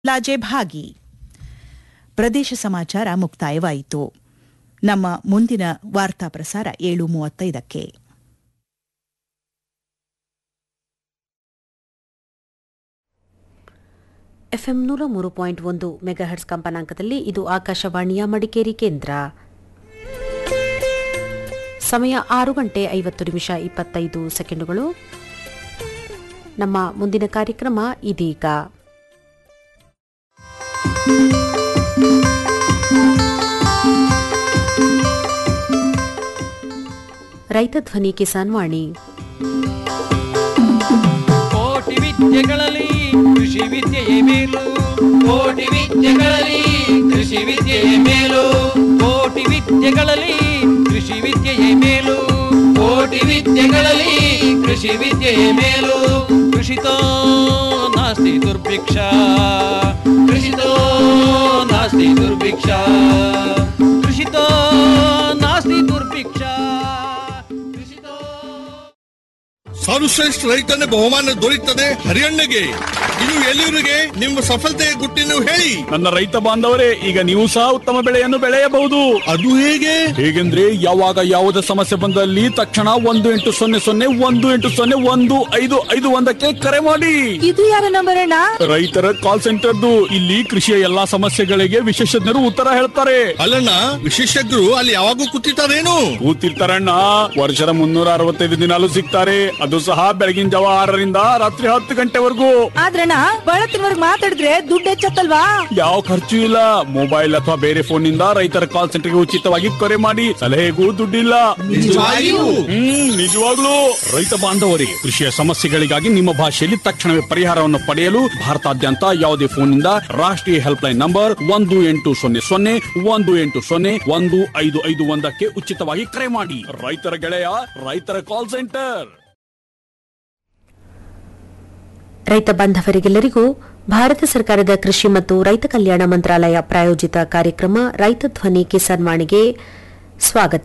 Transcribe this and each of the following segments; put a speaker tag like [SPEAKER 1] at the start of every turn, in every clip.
[SPEAKER 1] ಲಾಜೆ ಭಾಗಿ ಪ್ರದೇಶ ಸಮಾಚಾರ ಮುಕ್ತಾಯವಾಯಿತು ನಮ್ಮ ಮುಂದಿನ ವಾರ್ತಾ ಪ್ರಸಾರ ಏಳು ಮೂವತ್ತೈದಕ್ಕೆ
[SPEAKER 2] ಎಫ್ಎಂ ನೂರ ಮೂರು ಪಾಯಿಂಟ್ ಒಂದು ಮೆಗಾಹರ್ಟ್ಸ್ ಕಂಪನಾಂಕದಲ್ಲಿ ಇದು ಆಕಾಶವಾಣಿಯ ಮಡಿಕೇರಿ ಕೇಂದ್ರ ಸಮಯ ಆರು ಗಂಟೆ ಐವತ್ತು ನಿಮಿಷ ಇಪ್ಪತ್ತೈದು ಸೆಕೆಂಡುಗಳು ನಮ್ಮ ಮುಂದಿನ ಕಾರ್ಯಕ್ರಮ ಇದೀಗ ರೈತ ಧ್ವನಿ ಕಿಸಾನ್ ವಾಣಿ
[SPEAKER 3] ಕೋಟಿ ವಿದ್ಯೆಗಳಲ್ಲಿ ಕೃಷಿ ವಿದ್ಯೆಯೇ ಮೇಲು ಕೋಟಿ ವಿದ್ಯೆಗಳಲ್ಲಿ ಕೃಷಿ ವಿದ್ಯೆಯೇ ಮೇಲು ಕೋಟಿ ವಿದ್ಯೆಗಳಲ್ಲಿ ಕೃಷಿ ವಿದ್ಯೆಯೇ ಮೇಲು ಕೋಟಿ ವಿದ್ಯೆಗಳಲ್ಲಿ ಕೃಷಿ ವಿದ್ಯೆಯೇ ಮೇಲು ಕೃಷಿತೋ ನಾಸ್ತಿ ದುರ್ಭಿಕ್ಷ ಕೃಷಿತೋ ನಾಸ್ತಿ ದುರ್ಭಿಕ್ಷ ಕೃಷಿತೋ ನಾಸ್ತಿ ದುರ್ಭಿಕ್ಷ ಕೃಷಿತೋ
[SPEAKER 4] ಸರ್ವಶ್ರೇಷ್ಠ ರೈತನ ಬಹುಮಾನ ದೊರೆಯುತ್ತದೆ ಹರಿಯಣ್ಣಗೆ ಇದು ಎಲ್ಲಿವರಿಗೆ ನಿಮ್ಮ ಸಫಲತೆಯ ಗುಟ್ಟಿನ ಹೇಳಿ
[SPEAKER 5] ನನ್ನ ರೈತ ಬಾಂಧವರೇ ಈಗ ನೀವು ಸಹ ಉತ್ತಮ ಬೆಳೆಯನ್ನು ಬೆಳೆಯಬಹುದು
[SPEAKER 4] ಅದು ಹೇಗೆ
[SPEAKER 5] ಹೇಗೆಂದ್ರೆ ಯಾವಾಗ ಯಾವುದೇ ಸಮಸ್ಯೆ ಬಂದಲ್ಲಿ ತಕ್ಷಣ ಒಂದು ಎಂಟು ಸೊನ್ನೆ ಸೊನ್ನೆ ಒಂದು ಎಂಟು ಸೊನ್ನೆ ಒಂದು ಐದು ಐದು ಒಂದಕ್ಕೆ ಕರೆ ಮಾಡಿ
[SPEAKER 1] ಇದು ಯಾರ ನಂಬರ್ ಅಣ್ಣ
[SPEAKER 5] ರೈತರ ಕಾಲ್ ಸೆಂಟರ್ದು ಇಲ್ಲಿ ಕೃಷಿಯ ಎಲ್ಲಾ ಸಮಸ್ಯೆಗಳಿಗೆ ವಿಶೇಷಜ್ಞರು ಉತ್ತರ ಹೇಳ್ತಾರೆ
[SPEAKER 4] ಅಲ್ಲಣ್ಣ ವಿಶೇಷಜ್ಞರು ಅಲ್ಲಿ ಯಾವಾಗೂ ಕೂತಿರ್ತಾರೇನು
[SPEAKER 5] ಕೂತಿರ್ತಾರಣ್ಣ ವರ್ಷದ ಮುನ್ನೂರ ಅರವತ್ತೈದು ದಿನಾಲು ಸಿಗ್ತಾರೆ ಅದು ಸಹ ಬೆಳಗಿನ ಜಾವ ಆರರಿಂದ ರಾತ್ರಿ ಹತ್ತು ಗಂಟೆವರೆಗೂ
[SPEAKER 1] ಆದ್ರಣ್ಣ ಬಳತ್ತಿನವರ್ಗ್ ಮಾತಾಡಿದ್ರೆ ದುಡ್ಡು ಹೆಚ್ಚತ್ತಲ್ವಾ
[SPEAKER 5] ಯಾವ ಖರ್ಚು ಇಲ್ಲ ಮೊಬೈಲ್ ಅಥವಾ ಬೇರೆ ಫೋನ್ ನಿಂದ ರೈತರ ಕಾಲ್ ಸೆಂಟರ್ಗೆ ಉಚಿತವಾಗಿ ಕರೆ ಮಾಡಿ ಸಲಹೆಗೂ ದುಡ್ಡಿಲ್ಲ
[SPEAKER 4] ನಿಜವಾಗಿಯೂ?
[SPEAKER 5] ಹ್ಮ್ ನಿಜವಾಗ್ಲೂ ರೈತ ಬಾಂಧವರಿಗೆ ಕೃಷಿಯ ಸಮಸ್ಯೆಗಳಿಗಾಗಿ ನಿಮ್ಮ ಭಾಷೆಯಲ್ಲಿ ತಕ್ಷಣವೇ ಪರಿಹಾರವನ್ನು ಪಡೆಯಲು ಭಾರತಾದ್ಯಂತ ಯಾವುದೇ ಫೋನ್ನಿಂದ ರಾಷ್ಟ್ರೀಯ ಹೆಲ್ಪ್ ಲೈನ್ ನಂಬರ್ ಒಂದು ಎಂಟು ಸೊನ್ನೆ ಸೊನ್ನೆ ಒಂದು ಎಂಟು ಸೊನ್ನೆ ಒಂದು ಐದು ಐದು ಒಂದಕ್ಕೆ ಉಚಿತವಾಗಿ ಕರೆ ಮಾಡಿ ರೈತರ ಗೆಳೆಯ ರೈತರ ಕಾಲ್ ಸೆಂಟರ್
[SPEAKER 2] ರೈತ ಬಾಂಧವರಿಗೆಲ್ಲರಿಗೂ ಭಾರತ ಸರ್ಕಾರದ ಕೃಷಿ ಮತ್ತು ರೈತ ಕಲ್ಯಾಣ ಮಂತ್ರಾಲಯ ಪ್ರಾಯೋಜಿತ ಕಾರ್ಯಕ್ರಮ ರೈತ ಧ್ವನಿ ಕಿಸಾನ್ ವಾಣಿಗೆ ಸ್ವಾಗತ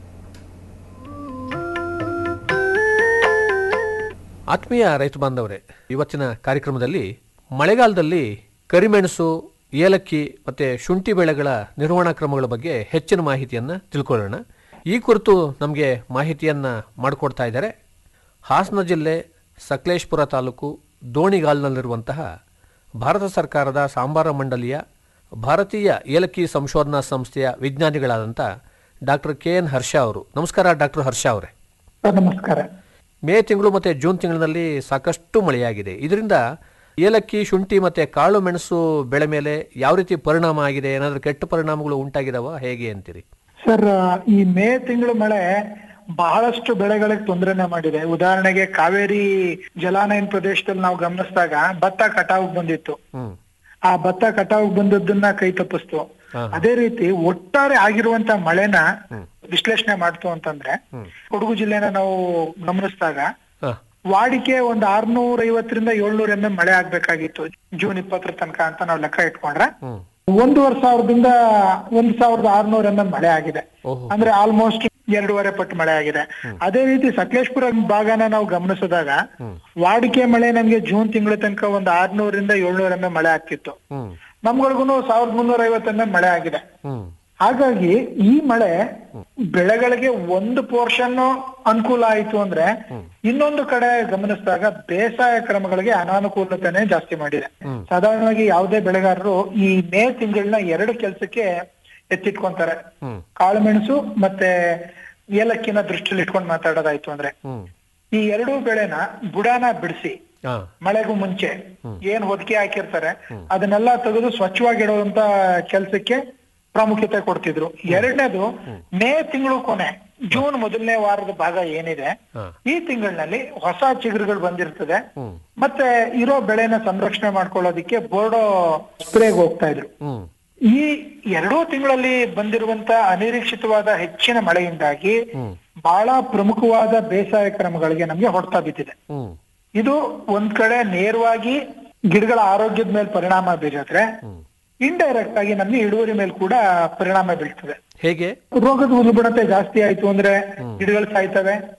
[SPEAKER 6] ಆತ್ಮೀಯ ರೈತ ಬಾಂಧವರೇ ಇವತ್ತಿನ ಕಾರ್ಯಕ್ರಮದಲ್ಲಿ ಮಳೆಗಾಲದಲ್ಲಿ ಕರಿಮೆಣಸು ಏಲಕ್ಕಿ ಮತ್ತು ಶುಂಠಿ ಬೆಳೆಗಳ ನಿರ್ವಹಣಾ ಕ್ರಮಗಳ ಬಗ್ಗೆ ಹೆಚ್ಚಿನ ಮಾಹಿತಿಯನ್ನು ತಿಳ್ಕೊಳ್ಳೋಣ ಈ ಕುರಿತು ನಮಗೆ ಮಾಹಿತಿಯನ್ನು ಮಾಡಿಕೊಡ್ತಾ ಇದ್ದಾರೆ ಹಾಸನ ಜಿಲ್ಲೆ ಸಕಲೇಶ್ಪುರ ತಾಲೂಕು ದೋಣಿಗಾಲ್ನಲ್ಲಿರುವಂತಹ ಭಾರತ ಸರ್ಕಾರದ ಸಾಂಬಾರ ಮಂಡಳಿಯ ಭಾರತೀಯ ಏಲಕ್ಕಿ ಸಂಶೋಧನಾ ಸಂಸ್ಥೆಯ ವಿಜ್ಞಾನಿಗಳಾದಂಥ ಡಾಕ್ಟರ್ ಕೆ ಎನ್ ಹರ್ಷ ಅವರು ನಮಸ್ಕಾರ ಡಾಕ್ಟರ್ ಹರ್ಷ ಅವರೇ
[SPEAKER 7] ಸರ್ ನಮಸ್ಕಾರ
[SPEAKER 6] ಮೇ ತಿಂಗಳು ಮತ್ತು ಜೂನ್ ತಿಂಗಳಿನಲ್ಲಿ ಸಾಕಷ್ಟು ಮಳೆಯಾಗಿದೆ ಇದರಿಂದ ಏಲಕ್ಕಿ ಶುಂಠಿ ಮತ್ತು ಕಾಳು ಮೆಣಸು ಬೆಳೆ ಮೇಲೆ ಯಾವ ರೀತಿ ಪರಿಣಾಮ ಆಗಿದೆ ಏನಾದರೂ ಕೆಟ್ಟ ಪರಿಣಾಮಗಳು ಉಂಟಾಗಿದಾವ ಹೇಗೆ ಅಂತೀರಿ
[SPEAKER 7] ಸರ್ ಈ ಮೇ ತಿಂಗಳು ಮಳೆ ಬಹಳಷ್ಟು ಬೆಳೆಗಳಿಗೆ ತೊಂದರೆನೆ ಮಾಡಿದೆ ಉದಾಹರಣೆಗೆ ಕಾವೇರಿ ಜಲಾನಯನ ಪ್ರದೇಶದಲ್ಲಿ ನಾವು ಗಮನಿಸಿದಾಗ ಭತ್ತ ಕಟಾವ್ ಬಂದಿತ್ತು
[SPEAKER 6] ಹ್ಮ್
[SPEAKER 7] ಆ ಭತ್ತ ಕಟಾವ್ ಬಂದದ್ದನ್ನ ಕೈ ತಪ್ಪಿಸ್ತು ಅದೇ ರೀತಿ ಒಟ್ಟಾರೆ ಆಗಿರುವಂತ ಮಳೆನ ವಿಶ್ಲೇಷಣೆ ಮಾಡ್ತು ಅಂತಂದ್ರೆ ಕೊಡಗು ಜಿಲ್ಲೆನ ನಾವು ಗಮನಿಸಿದಾಗ
[SPEAKER 6] ಹಾ
[SPEAKER 7] ವಾಡಿಕೆ ಒಂದ್ ಆರ್ನೂರ ಐವತ್ತರಿಂದ ಏಳ್ನೂರ ಎಂ ಎಂ ಮಳೆ ಆಗ್ಬೇಕಾಗಿತ್ತು ಜೂನ್ ಇಪ್ಪತ್ತರ ತನಕ ಅಂತ ನಾವು ಲೆಕ್ಕ ಇಟ್ಕೊಂಡ್ರೆ
[SPEAKER 6] ಹ್ಮ್
[SPEAKER 7] ಒಂದೂವರೆ ಸಾವಿರದಿಂದ ಒಂದ್ ಸಾವಿರದ ಆರ್ನೂರ ಎಂ ಎಂ ಮಳೆ ಆಗಿದೆ
[SPEAKER 6] ಓಹೋ.
[SPEAKER 7] ಅಂದ್ರೆ ಆಲ್ಮೋಸ್ಟ್ ಎರಡೂವರೆ ಪಟ್ಟು ಮಳೆ ಆಗಿದೆ ಅದೇ ರೀತಿ ಸಕಲೇಶ್ಪುರ ಭಾಗನ ನಾವು ಗಮನಿಸಿದಾಗ ವಾಡಿಕೆ ಮಳೆ ನಮ್ಗೆ ಜೂನ್ ತಿಂಗಳ ತನಕ ಒಂದ್ ಆರ್ನೂರಿಂದ ಏಳ್ನೂರ ಎಂ ಎಂ ಮಳೆ ಆಗ್ತಿತ್ತು
[SPEAKER 6] ಹ್ಮ್
[SPEAKER 7] ನಮ್ಗಳಿಗೂ ಸಾವಿರದ ಮುನ್ನೂರ ಐವತ್ತು ಎಂ ಎಂ ಮಳೆ ಆಗಿದೆ
[SPEAKER 6] ಹ್ಮ್
[SPEAKER 7] ಹಾಗಾಗಿ ಈ ಮಳೆ ಬೆಳೆಗಳಿಗೆ ಒಂದು ಪೋರ್ಷನ್ ಅನುಕೂಲ ಆಯ್ತು ಅಂದ್ರೆ ಇನ್ನೊಂದು ಕಡೆ ಗಮನಿಸಿದಾಗ ಬೇಸಾಯ ಕ್ರಮಗಳಿಗೆ ಅನಾನುಕೂಲತೆನೆ ಜಾಸ್ತಿ ಮಾಡಿದೆ ಸಾಧಾರಣವಾಗಿ ಯಾವುದೇ ಬೆಳೆಗಾರರು ಈ ಮೇ ತಿಂಗಳನ್ನ ಎರಡು ಕೆಲಸಕ್ಕೆ ಎತ್ತಿಟ್ಕೊಂತಾರೆ
[SPEAKER 6] ಹ್ಮ್
[SPEAKER 7] ಕಾಳುಮೆಣಸು ಮತ್ತೆ ಏಲಕ್ಕಿನ ದೃಷ್ಟಿಯಲ್ಲಿ ಇಟ್ಕೊಂಡು ಮಾತಾಡೋದಾಯ್ತು ಅಂದ್ರೆ
[SPEAKER 6] ಹ್ಮ್
[SPEAKER 7] ಈ ಎರಡೂ ಬೆಳೆನ ಬುಡಾನ ಬಿಡಿಸಿ
[SPEAKER 6] ಹಾ
[SPEAKER 7] ಮಳೆಗೂ ಮುಂಚೆ ಏನ್ ಹೊದಿಕೆ ಹಾಕಿರ್ತಾರೆ ಅದನ್ನೆಲ್ಲ ತೆಗೆದು ಸ್ವಚ್ಛವಾಗಿಡುವಂತ ಕೆಲ್ಸಕ್ಕೆ ಪ್ರಾಮುಖ್ಯತೆ ಕೊಡ್ತಿದ್ರು ಎರಡನೇದು ಮೇ ತಿಂಗಳು ಕೊನೆ ಜೂನ್ ಮೊದಲನೇ ವಾರದ ಭಾಗ ಏನಿದೆ
[SPEAKER 6] ಹಾ.
[SPEAKER 7] ಈ ತಿಂಗಳಿನಲ್ಲಿ ಹೊಸ ಚಿಗುರುಗಳು ಬಂದಿರ್ತದೆ
[SPEAKER 6] ಹ್ಮ್
[SPEAKER 7] ಮತ್ತೆ ಇರೋ ಬೆಳೆನ ಸಂರಕ್ಷಣೆ ಮಾಡ್ಕೊಳ್ಳೋದಿಕ್ಕೆ ಬೋರ್ಡೋ ಸ್ಪ್ರೇಗ್ ಹೋಗ್ತಾ ಇದ್ರು
[SPEAKER 6] ಹ್ಮ್
[SPEAKER 7] ಈ ಎರಡೂ ತಿಂಗಳಲ್ಲಿ ಬಂದಿರುವಂತ ಅನಿರೀಕ್ಷಿತವಾದ ಹೆಚ್ಚಿನ ಮಳೆಯಿಂದಾಗಿ ಬಹಳ ಪ್ರಮುಖವಾದ ಬೇಸಾಯ ಕ್ರಮಗಳಿಗೆ ನಮ್ಗೆ ಹೊಡ್ತಾ ಬಿದ್ದಿದೆ
[SPEAKER 6] ಹ್ಮ್
[SPEAKER 7] ಇದು ಒಂದ್ ಕಡೆ ನೇರವಾಗಿ ಗಿಡಗಳ ಆರೋಗ್ಯದ ಮೇಲೆ ಪರಿಣಾಮ ಬೀರಿದ್ರೆ ಇಂಡೈರೆಕ್ಟ್ ಆಗಿ ನಮ್ಗೆ ಇಳುವರಿ ಮೇಲೆ ಕೂಡ ಪರಿಣಾಮ ಬೀಳ್ತದೆ
[SPEAKER 6] ಹೇಗೆ
[SPEAKER 7] ರೋಗದ ಉಲ್ಬಣತೆ ಜಾಸ್ತಿ ಆಯ್ತು ಅಂದ್ರೆ ಗಿಡಗಳು ಸಾಯ್ತವೆ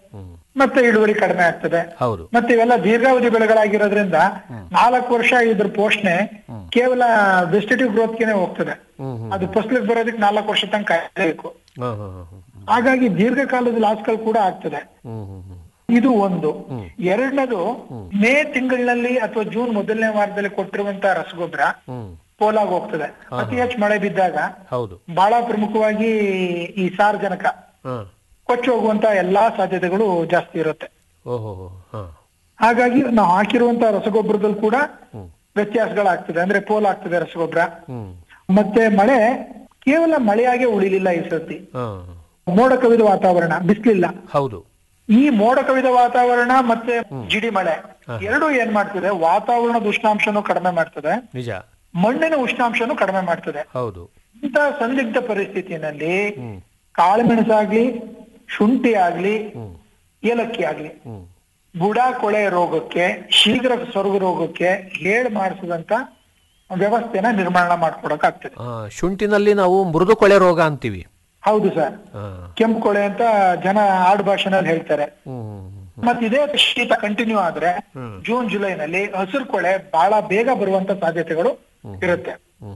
[SPEAKER 7] ಮತ್ತೆ ಇಳುವರಿ ಕಡಿಮೆ ಆಗ್ತದೆ
[SPEAKER 6] ಹೌದು
[SPEAKER 7] ಮತ್ತೆ ಇವೆಲ್ಲ ದೀರ್ಘಾವಧಿ ಬೆಳೆಗಳಾಗಿರೋದ್ರಿಂದ ನಾಲ್ಕು ವರ್ಷ ಇದ್ರ ಪೋಷಣೆ ಕೇವಲ ವೆಜಿಟೇಟಿವ್ ಗ್ರೋತ್ಗೆನೆ ಹೋಗ್ತದೆ ಅದು ಫಸಲಿಗೆ ಬರೋದಕ್ಕೆ ನಾಲ್ಕು ವರ್ಷ ತನಕ ಕಾಯಬೇಕು
[SPEAKER 6] ಹಾ ಹಾ ಹಾ ಹ್ಮ್
[SPEAKER 7] ಹಾಗಾಗಿ ದೀರ್ಘಕಾಲದ ಲಾಸ್ಗಳು ಕೂಡ ಆಗ್ತದೆ
[SPEAKER 6] ಹ್ಮ್ ಹ್ಮ್ ಹ್ಮ್
[SPEAKER 7] ಇದು ಒಂದು ಎರಡನೇದು ಮೇ ತಿಂಗಳಿನಲ್ಲಿ ಅಥವಾ ಜೂನ್ ಮೊದಲನೇ ವಾರದಲ್ಲಿ ಕೊಟ್ಟಿರುವಂತ ರಸಗೊಬ್ಬರ
[SPEAKER 6] ಹ್ಮ್
[SPEAKER 7] ಪೋಲಾಗಿ ಹೋಗ್ತದೆ ಅತಿ ಹೆಚ್ಚು ಮಳೆ ಬಿದ್ದಾಗ
[SPEAKER 6] ಹೌದು
[SPEAKER 7] ಬಹಳ ಪ್ರಮುಖವಾಗಿ ಈ ಸಾರ್ವಜನಕ
[SPEAKER 6] ಹಾ
[SPEAKER 7] ಕೊಚ್ಚಿ ಹೋಗುವಂತ ಎಲ್ಲಾ ಸಾಧ್ಯತೆಗಳು ಜಾಸ್ತಿ ಇರುತ್ತೆ
[SPEAKER 6] ಓಹೋ ಹಾ
[SPEAKER 7] ಹಾಗಾಗಿ ನಾವು ಹಾಕಿರುವಂತ ರಸಗೊಬ್ಬರದಲ್ಲಿ ಕೂಡ ವ್ಯತ್ಯಾಸಗಳಾಗ್ತದೆ ಅಂದ್ರೆ ಪೋಲ್ ಆಗ್ತದೆ ರಸಗೊಬ್ಬರ
[SPEAKER 6] ಹ್ಮ್
[SPEAKER 7] ಮತ್ತೆ ಮಳೆ ಕೇವಲ ಮಳೆಯಾಗೆ ಉಳಿಲಿಲ್ಲ ಈ ಸರ್ತಿ
[SPEAKER 6] ಹಾ
[SPEAKER 7] ಮೋಡ ಕವಿದ ವಾತಾವರಣ ಬಿಸ್ಲಿಲ್ಲ
[SPEAKER 6] ಹೌದು
[SPEAKER 7] ಈ ಮೋಡ ಕವಿದ ವಾತಾವರಣ ಮತ್ತೆ ಜಿಡಿ ಮಳೆ ಎರಡೂ ಏನ್ ಮಾಡ್ತದೆ ವಾತಾವರಣದ ಉಷ್ಣಾಂಶನೂ ಕಡಿಮೆ ಮಾಡ್ತದೆ
[SPEAKER 6] ನಿಜ
[SPEAKER 7] ಮಣ್ಣಿನ ಉಷ್ಣಾಂಶನೂ ಕಡಿಮೆ ಮಾಡ್ತದೆ
[SPEAKER 6] ಹೌದು
[SPEAKER 7] ಇಂಥ ಸಂದಿಗ್ಧ ಪರಿಸ್ಥಿತಿನಲ್ಲಿ ಕಾಳುಮೆಣಸಾಗ್ಲಿ ಶುಂಠಿ ಆಗ್ಲಿ ಏಲಕ್ಕಿ ಆಗ್ಲಿ
[SPEAKER 6] ಹ್ಮ್
[SPEAKER 7] ಬುಡ ಕೊಳೆ ರೋಗಕ್ಕೆ ಶೀಘ್ರ ಸೊರಗು ರೋಗಕ್ಕೆ ಹೇಳ್ ಮಾಡಿಸಿದಂತ ವ್ಯವಸ್ಥೆನ ನಿರ್ಮಾಣ ಮಾಡ್ಕೊಡಕ್ ಆಗ್ತದೆ
[SPEAKER 6] ಆ, ಶುಂಠಿನಲ್ಲಿ ನಾವು ಮೃದು ಕೊಳೆ ರೋಗ ಅಂತೀವಿ
[SPEAKER 7] ಹೌದು ಸರ್
[SPEAKER 6] ಹಾ
[SPEAKER 7] ಕೆಂಪು ಕೊಳೆ ಅಂತ ಜನ ಆಡು ಭಾಷೆನಲ್ಲಿ ಹೇಳ್ತಾರೆ
[SPEAKER 6] ಹ್ಮ್
[SPEAKER 7] ಮತ್ ಇದೇ ಶೀತ ಕಂಟಿನ್ಯೂ ಆದ್ರೆ ಜೂನ್ ಜುಲೈನಲ್ಲಿ ಹಸಿರು ಕೊಳೆ ಬಹಳ ಬೇಗ ಬರುವಂತ ಸಾಧ್ಯತೆಗಳು ಇರುತ್ತೆ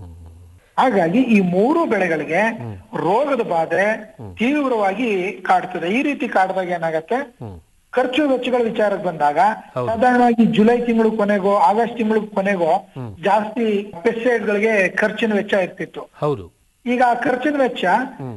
[SPEAKER 7] ಹಾಗಾಗಿ ಈ ಮೂರು ಬೆಳೆಗಳಿಗೆ ರೋಗದ ಬಾಧೆ ತೀವ್ರವಾಗಿ ಕಾಡ್ತದೆ ಈ ರೀತಿ ಕಾಡ್ದಾಗ ಏನಾಗತ್ತೆ ಖರ್ಚು ವೆಚ್ಚಗಳ ವಿಚಾರಕ್ಕೆ ಬಂದಾಗ ಸಾಧಾರಣವಾಗಿ ಜುಲೈ ತಿಂಗಳು ಕೊನೆಗೋ ಆಗಸ್ಟ್ ತಿಂಗಳು ಕೊನೆಗೋ ಜಾಸ್ತಿ ಪೆಸ್ಟಿಸೈಡ್ ಗಳಿಗೆ ಖರ್ಚಿನ ವೆಚ್ಚ ಇರ್ತಿತ್ತು
[SPEAKER 6] ಹೌದು
[SPEAKER 7] ಈಗ ಆ ಖರ್ಚಿನ ವೆಚ್ಚ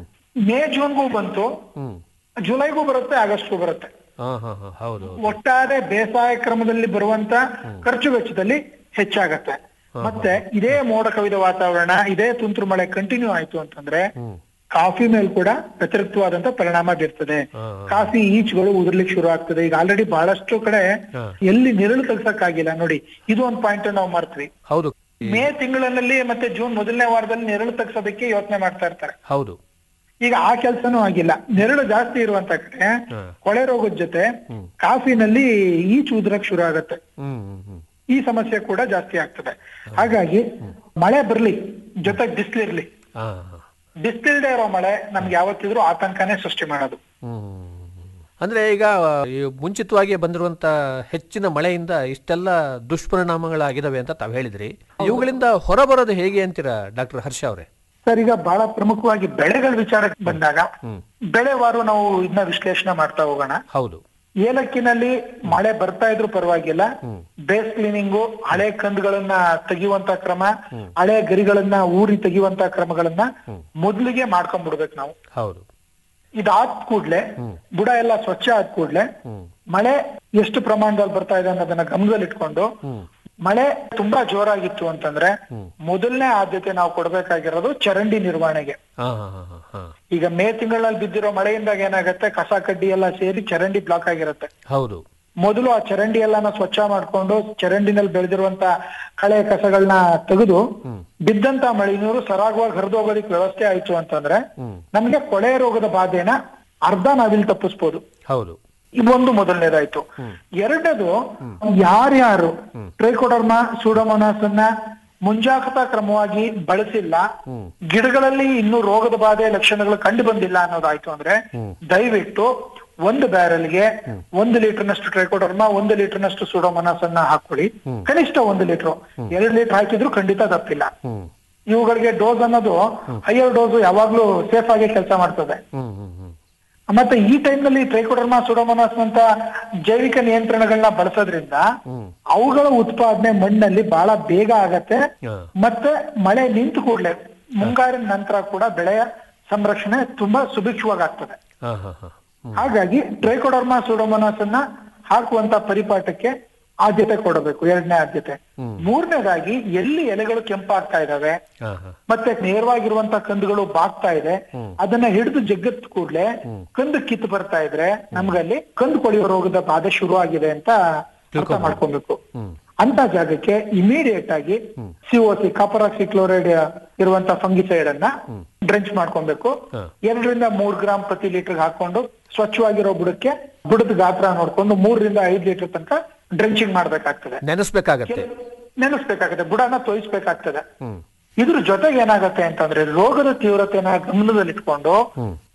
[SPEAKER 7] ಮೇ ಜೂನ್ಗೂ ಬಂತು
[SPEAKER 6] ಹ್ಮ್
[SPEAKER 7] ಜುಲೈಗೂ ಬರುತ್ತೆ ಆಗಸ್ಟ್ಗೂ ಬರುತ್ತೆ
[SPEAKER 6] ಹಾ ಹಾ ಹಾ ಹೌದು
[SPEAKER 7] ಒಟ್ಟಾರೆ ಬೇಸಾಯ ಕ್ರಮದಲ್ಲಿ ಬರುವಂತ ಖರ್ಚು ವೆಚ್ಚದಲ್ಲಿ ಹೆಚ್ಚಾಗತ್ತೆ ಮತ್ತೆ ಇದೇ ಮೋಡ ಕವಿದ ವಾತಾವರಣ ಇದೇ ತುಂತುರು ಮಳೆ ಕಂಟಿನ್ಯೂ ಆಯ್ತು ಅಂತಂದ್ರೆ ಕಾಫಿ ಮೇಲೆ ಕೂಡ ವ್ಯತಿರಿಕ್ತವಾದಂತ ಪರಿಣಾಮ ಬೀರ್ತದೆ ಕಾಫಿ ಈಚ್ಗಳು ಉದುರ್ಲಿಕ್ಕೆ ಶುರು ಆಗ್ತದೆ ಈಗ ಆಲ್ರೆಡಿ ಬಹಳಷ್ಟು ಕಡೆ ಎಲ್ಲಿ ನೆರಳು ತೆಗ್ಸಕ್ಕಾಗಿಲ್ಲ ನೋಡಿ ಇದು ಒಂದ್ ಪಾಯಿಂಟ್ ನಾವು ಮರ್ತ್ವಿ
[SPEAKER 6] ಹೌದು
[SPEAKER 7] ಮೇ ತಿಂಗಳಲ್ಲಿ ಮತ್ತೆ ಜೂನ್ ಮೊದಲನೇ ವಾರದಲ್ಲಿ ನೆರಳು ತೆಗ್ಸೋದಕ್ಕೆ ಯೋಚನೆ ಮಾಡ್ತಾ ಇರ್ತಾರೆ
[SPEAKER 6] ಹೌದು
[SPEAKER 7] ಈಗ ಆ ಕೆಲಸನೂ ಆಗಿಲ್ಲ ನೆರಳು ಜಾಸ್ತಿ ಇರುವಂತ ಕಡೆ ಕೊಳೆ ರೋಗದ ಜೊತೆ ಕಾಫಿನಲ್ಲಿ ಈಚು ಉದ್ರಕ್ ಶುರು ಆಗತ್ತೆ
[SPEAKER 6] ಹ್ಮ್ ಹ್ಮ್ ಹ್ಮ್
[SPEAKER 7] ಈ ಸಮಸ್ಯೆ ಕೂಡ ಜಾಸ್ತಿ ಆಗ್ತದೆ ಹಾಗಾಗಿ ಮಳೆ ಬರ್ಲಿ ಜೊತೆಗೆ ಬಿಸಿಲಿರ್ಲಿ
[SPEAKER 6] ಹಾ
[SPEAKER 7] ಬಿಸಿಲಿಲ್ದೇ ಇರೋ ಮಳೆ ನಮ್ಗೆ ಯಾವತ್ತಿದ್ರೂ ಆತಂಕನೇ ಸೃಷ್ಟಿ ಮಾಡೋದು
[SPEAKER 6] ಹ್ಮ್ ಅಂದ್ರೆ ಈಗ ಈ ಮುಂಚಿತವಾಗಿ ಬಂದಿರುವಂತ ಹೆಚ್ಚಿನ ಮಳೆಯಿಂದ ಇಷ್ಟೆಲ್ಲ ದುಷ್ಪರಿಣಾಮಗಳಾಗಿದಾವೆ ಅಂತ ತಾವ್ ಹೇಳಿದ್ರಿ ಇವುಗಳಿಂದ ಹೊರಬರೋದು ಹೇಗೆ ಅಂತೀರಾ ಡಾಕ್ಟರ್ ಹರ್ಷ ಅವರೇ
[SPEAKER 7] ಸರ್ ಈಗ ಬಹಳ ಪ್ರಮುಖವಾಗಿ ಬೆಳೆಗಳ ವಿಚಾರಕ್ಕೆ ಬಂದಾಗ ಬೆಳೆವಾರು ನಾವು ಇದನ್ನ ವಿಶ್ಲೇಷಣೆ ಮಾಡ್ತಾ ಹೋಗೋಣ
[SPEAKER 6] ಹೌದು
[SPEAKER 7] ಏಲಕ್ಕಿನಲ್ಲಿ ಮಳೆ ಬರ್ತಾ ಇದ್ರು ಪರವಾಗಿಲ್ಲ ಬೇಸ್ ಕ್ಲೀನಿಂಗು ಹಳೆ ಕಂದುಗಳನ್ನ ತೆಗೆಯುವಂತ ಕ್ರಮ ಹಳೆ ಗರಿಗಳನ್ನ ಊರಿ ತೆಗೆಯುವಂತ ಕ್ರಮಗಳನ್ನ ಮೊದ್ಲಿಗೆ ಮಾಡ್ಕೊಂಡ್ಬಿಡ್ಬೇಕು ನಾವು
[SPEAKER 6] ಹೌದು
[SPEAKER 7] ಇದಾದ ಕೂಡ್ಲೆ ಬುಡ ಎಲ್ಲ ಸ್ವಚ್ಛ ಆದ ಕೂಡ್ಲೆ ಮಳೆ ಎಷ್ಟು ಪ್ರಮಾಣದಲ್ಲಿ ಬರ್ತಾ ಇದೆ ಅನ್ನೋದನ್ನ ಗಮನದಲ್ಲಿ ಇಟ್ಕೊಂಡು ಮಳೆ ತುಂಬಾ ಜೋರಾಗಿತ್ತು ಅಂತಂದ್ರೆ ಮೊದಲನೇ ಆದ್ಯತೆ ನಾವು ಕೊಡ್ಬೇಕಾಗಿರೋದು ಚರಂಡಿ ನಿರ್ವಹಣೆಗೆ
[SPEAKER 6] ಹಾ ಹಾ ಹಾ ಹಾ ಹಾ
[SPEAKER 7] ಈಗ ಮೇ ತಿಂಗಳಲ್ಲಿ ಬಿದ್ದಿರೋ ಮಳೆಯಿಂದಾಗ ಏನಾಗತ್ತೆ ಕಸ ಕಡ್ಡಿ ಎಲ್ಲ ಸೇರಿ ಚರಂಡಿ ಬ್ಲಾಕ್ ಆಗಿರುತ್ತೆ
[SPEAKER 6] ಹೌದು
[SPEAKER 7] ಮೊದಲು ಆ ಚರಂಡಿ ಎಲ್ಲಾನ ಸ್ವಚ್ಛ ಮಾಡ್ಕೊಂಡು ಚರಂಡಿನಲ್ಲಿ ಬೆಳೆದಿರುವಂತ ಕಳೆ ಕಸಗಳನ್ನ ತೆಗೆದು ಬಿದ್ದಂತ ಮಳೆ ನೀರು ಸರಾಗವಾಗಿ ಹರಿದೋಗೋದಕ್ಕೆ ವ್ಯವಸ್ಥೆ ಆಯ್ತು ಅಂತಂದ್ರೆ ನಮ್ಗೆ ಕೊಳೆ ರೋಗದ ಬಾಧೆನ ಅರ್ಧ ನಾವಿಲ್ಲಿ ತಪ್ಪಿಸ್ಬೋದು
[SPEAKER 6] ಹೌದು
[SPEAKER 7] ಇದೊಂದು ಮೊದಲನೇದಾಯ್ತು ಎರಡನೇದು ಯಾರ್ಯಾರು ಟ್ರೈಕೋಡರ್ಮ ಸೂಡೋಮೋನಾಸ್ ಅನ್ನ ಮುಂಜಾಗ್ರತಾ ಕ್ರಮವಾಗಿ ಬಳಸಿಲ್ಲ ಗಿಡಗಳಲ್ಲಿ ಇನ್ನೂ ರೋಗದ ಬಾಧೆ ಲಕ್ಷಣಗಳು ಕಂಡು ಬಂದಿಲ್ಲ ಅನ್ನೋದಾಯ್ತು ಅಂದ್ರೆ ದಯವಿಟ್ಟು ಒಂದು ಬ್ಯಾರಲ್ಗೆ ಒಂದು ಲೀಟರ್ನಷ್ಟು ಟ್ರೈಕೋಡರ್ಮ ಒಂದು ಲೀಟರ್ನಷ್ಟು ಸೂಡೋಮೋನಾಸ್ ಅನ್ನ ಹಾಕೊಳ್ಳಿ ಕನಿಷ್ಠ ಒಂದು ಲೀಟರ್ ಎರಡು ಲೀಟರ್ ಹಾಕಿದ್ರು ಖಂಡಿತ ತಪ್ಪಿಲ್ಲ ಇವುಗಳಿಗೆ ಡೋಸ್ ಅನ್ನೋದು ಹೈಯರ್ ಡೋಸ್ ಯಾವಾಗ್ಲೂ ಸೇಫ್ ಆಗಿ ಕೆಲಸ ಮಾಡ್ತದೆ
[SPEAKER 6] ಹ್ಮ್ ಹ್ಮ್ ಹ್ಮ್
[SPEAKER 7] ಮತ್ತೆ ಈ ಟೈಮ್ ನಲ್ಲಿ ಟ್ರೈಕೋಡರ್ಮ ಸುಡೋಮೋನಾಸ್ ಅಂತ ಜೈವಿಕ ನಿಯಂತ್ರಣಗಳನ್ನ ಬಳಸೋದ್ರಿಂದ ಅವುಗಳ ಉತ್ಪಾದನೆ ಮಣ್ಣಲ್ಲಿ ಬಹಳ ಬೇಗ ಆಗತ್ತೆ
[SPEAKER 6] ಹಾ.
[SPEAKER 7] ಮತ್ತೆ ಮಳೆ ನಿಂತು ಕೂಡ್ಲೆ ಮುಂಗಾರಿನ ನಂತರ ಕೂಡ ಬೆಳೆಯ ಸಂರಕ್ಷಣೆ ತುಂಬಾ ಸುಭಿಕ್ಷವಾಗಿ ಆಗ್ತದೆ
[SPEAKER 6] ಹಾ ಹಾ ಹಾ
[SPEAKER 7] ಹಾಗಾಗಿ ಟ್ರೈಕೋಡರ್ಮ ಸುಡೋಮೋನಾಸ್ ಅನ್ನ ಹಾಕುವಂತ ಪರಿಪಾಠಕ್ಕೆ ಆದ್ಯತೆ ಕೊಡಬೇಕು ಎರಡನೇ ಆದ್ಯತೆ ಮೂರನೇದಾಗಿ ಎಲ್ಲಿ ಎಲೆಗಳು ಕೆಂಪಾಗ್ತಾ ಇದಾವೆ
[SPEAKER 6] ಹಾ ಹಾ
[SPEAKER 7] ಮತ್ತೆ ನೇರವಾಗಿರುವಂತ ಕಂದುಗಳು ಬಾಗ್ತಾ ಇದೆ ಅದನ್ನ ಹಿಡಿದು ಜಗ್ಗತ್ ಕೂಡ್ಲೆ ಕಂದು ಕಿತ್ತು ಬರ್ತಾ ಇದ್ರೆ ನಮ್ಗಲ್ಲಿ ಕಂದು ಕೊಳೆಯೋ ರೋಗದ ಬಾಧೆ ಶುರು ಆಗಿದೆ ಅಂತ ಅರ್ಥ ಮಾಡ್ಕೊಬೇಕು ಅಂತ ಜಾಗಕ್ಕೆ ಇಮಿಡಿಯೇಟ್ ಆಗಿ ಸಿಒಸಿ ಕಾಪರಾಕ್ಸಿ ಕ್ಲೋರೈಡ್ ಇರುವಂತ ಫಂಗಿಸೈಡ್ ಅನ್ನ ಡ್ರೆಂಚ್ ಮಾಡ್ಕೊಬೇಕು ಎರಡರಿಂದ ಮೂರ್ ಗ್ರಾಮ್ ಪ್ರತಿ ಲೀಟರ್ ಹಾಕೊಂಡು ಸ್ವಚ್ಛವಾಗಿರೋ ಬುಡಕ್ಕೆ ಬುಡದ ಗಾತ್ರ ನೋಡ್ಕೊಂಡು ಮೂರರಿಂದ ಐದ್ ಲೀಟರ್ ತನಕ ಡ್ರೆಂಚಿಂಗ್ ಮಾಡ್ಬೇಕಾಗ್ತದೆ
[SPEAKER 6] ನೆನೆಸ್ಬೇಕಾಗತ್ತೆ
[SPEAKER 7] ನೆನೆಸ್ಬೇಕಾಗತ್ತೆ ಬುಡನ ತೋಯಿಸ್ಬೇಕಾಗ್ತದೆ ಇದ್ರ ಜೊತೆಗೆ ಏನಾಗತ್ತೆ ಅಂತಂದ್ರೆ ರೋಗದ ತೀವ್ರತೆನ ಗಮನದಲ್ಲಿಟ್ಕೊಂಡು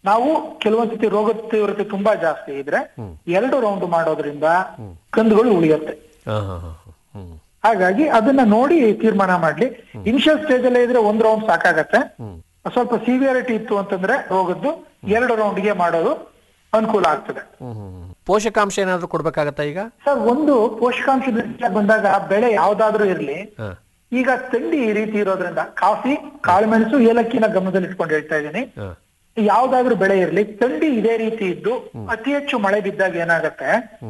[SPEAKER 7] ನಾವು ಕೆಲವೊಂದ್ಸತಿ ರೋಗದ ತೀವ್ರತೆ ತುಂಬಾ ಜಾಸ್ತಿ ಇದ್ರೆ ಎರಡು ರೌಂಡ್ ಮಾಡೋದ್ರಿಂದ ಕಂದುಗಳು ಉಳಿಯುತ್ತೆ
[SPEAKER 6] ಹಾ ಹಾ ಹಾ ಹ್ಮ್
[SPEAKER 7] ಹಾಗಾಗಿ ಅದನ್ನ ನೋಡಿ ತೀರ್ಮಾನ ಮಾಡ್ಲಿ ಇನಿಷಿಯಲ್ ಸ್ಟೇಜ್ ಅಲ್ಲೇ ಇದ್ರೆ ಒಂದ್ ರೌಂಡ್ ಸಾಕಾಗತ್ತೆ ಸ್ವಲ್ಪ ಸಿವಿಯರಿಟಿ ಇತ್ತು ಅಂತಂದ್ರೆ ರೋಗದ್ದು ಎರಡು ರೌಂಡ್ಗೆ ಮಾಡೋದು ಅನುಕೂಲ ಆಗ್ತದೆ
[SPEAKER 6] ಹ್ಮ್ ಹ್ಮ್ ಹ್ಮ್. ಪೋಷಕಾಂಶ ಏನಾದ್ರು ಕೊಡ್ಬೇಕಾಗತ್ತಾ ಈಗ
[SPEAKER 7] ಸರ್ ಒಂದು ಪೋಷಕಾಂಶದ ವಿಷಯ ಬಂದಾಗ ಬೆಳೆ ಯಾವ್ದಾದ್ರೂ ಇರ್ಲಿ
[SPEAKER 6] ಹಾ
[SPEAKER 7] ಈಗ ತಿಂಡಿ ಈ ರೀತಿ ಇರೋದ್ರಿಂದ ಕಾಫಿ ಕಾಳುಮೆಣಸು ಏಲಕ್ಕಿನ ಗಮನದಲ್ಲಿ ಇಟ್ಕೊಂಡು ಹೇಳ್ತಾ ಇದ್ದೀನಿ
[SPEAKER 6] ಹಾ
[SPEAKER 7] ಯಾವ್ದಾದ್ರೂ ಬೆಳೆ ಇರ್ಲಿ ತಂಡಿ ಇದೇ ರೀತಿ ಇದ್ದು ಅತಿ ಹೆಚ್ಚು ಮಳೆ ಬಿದ್ದಾಗ ಏನಾಗತ್ತೆ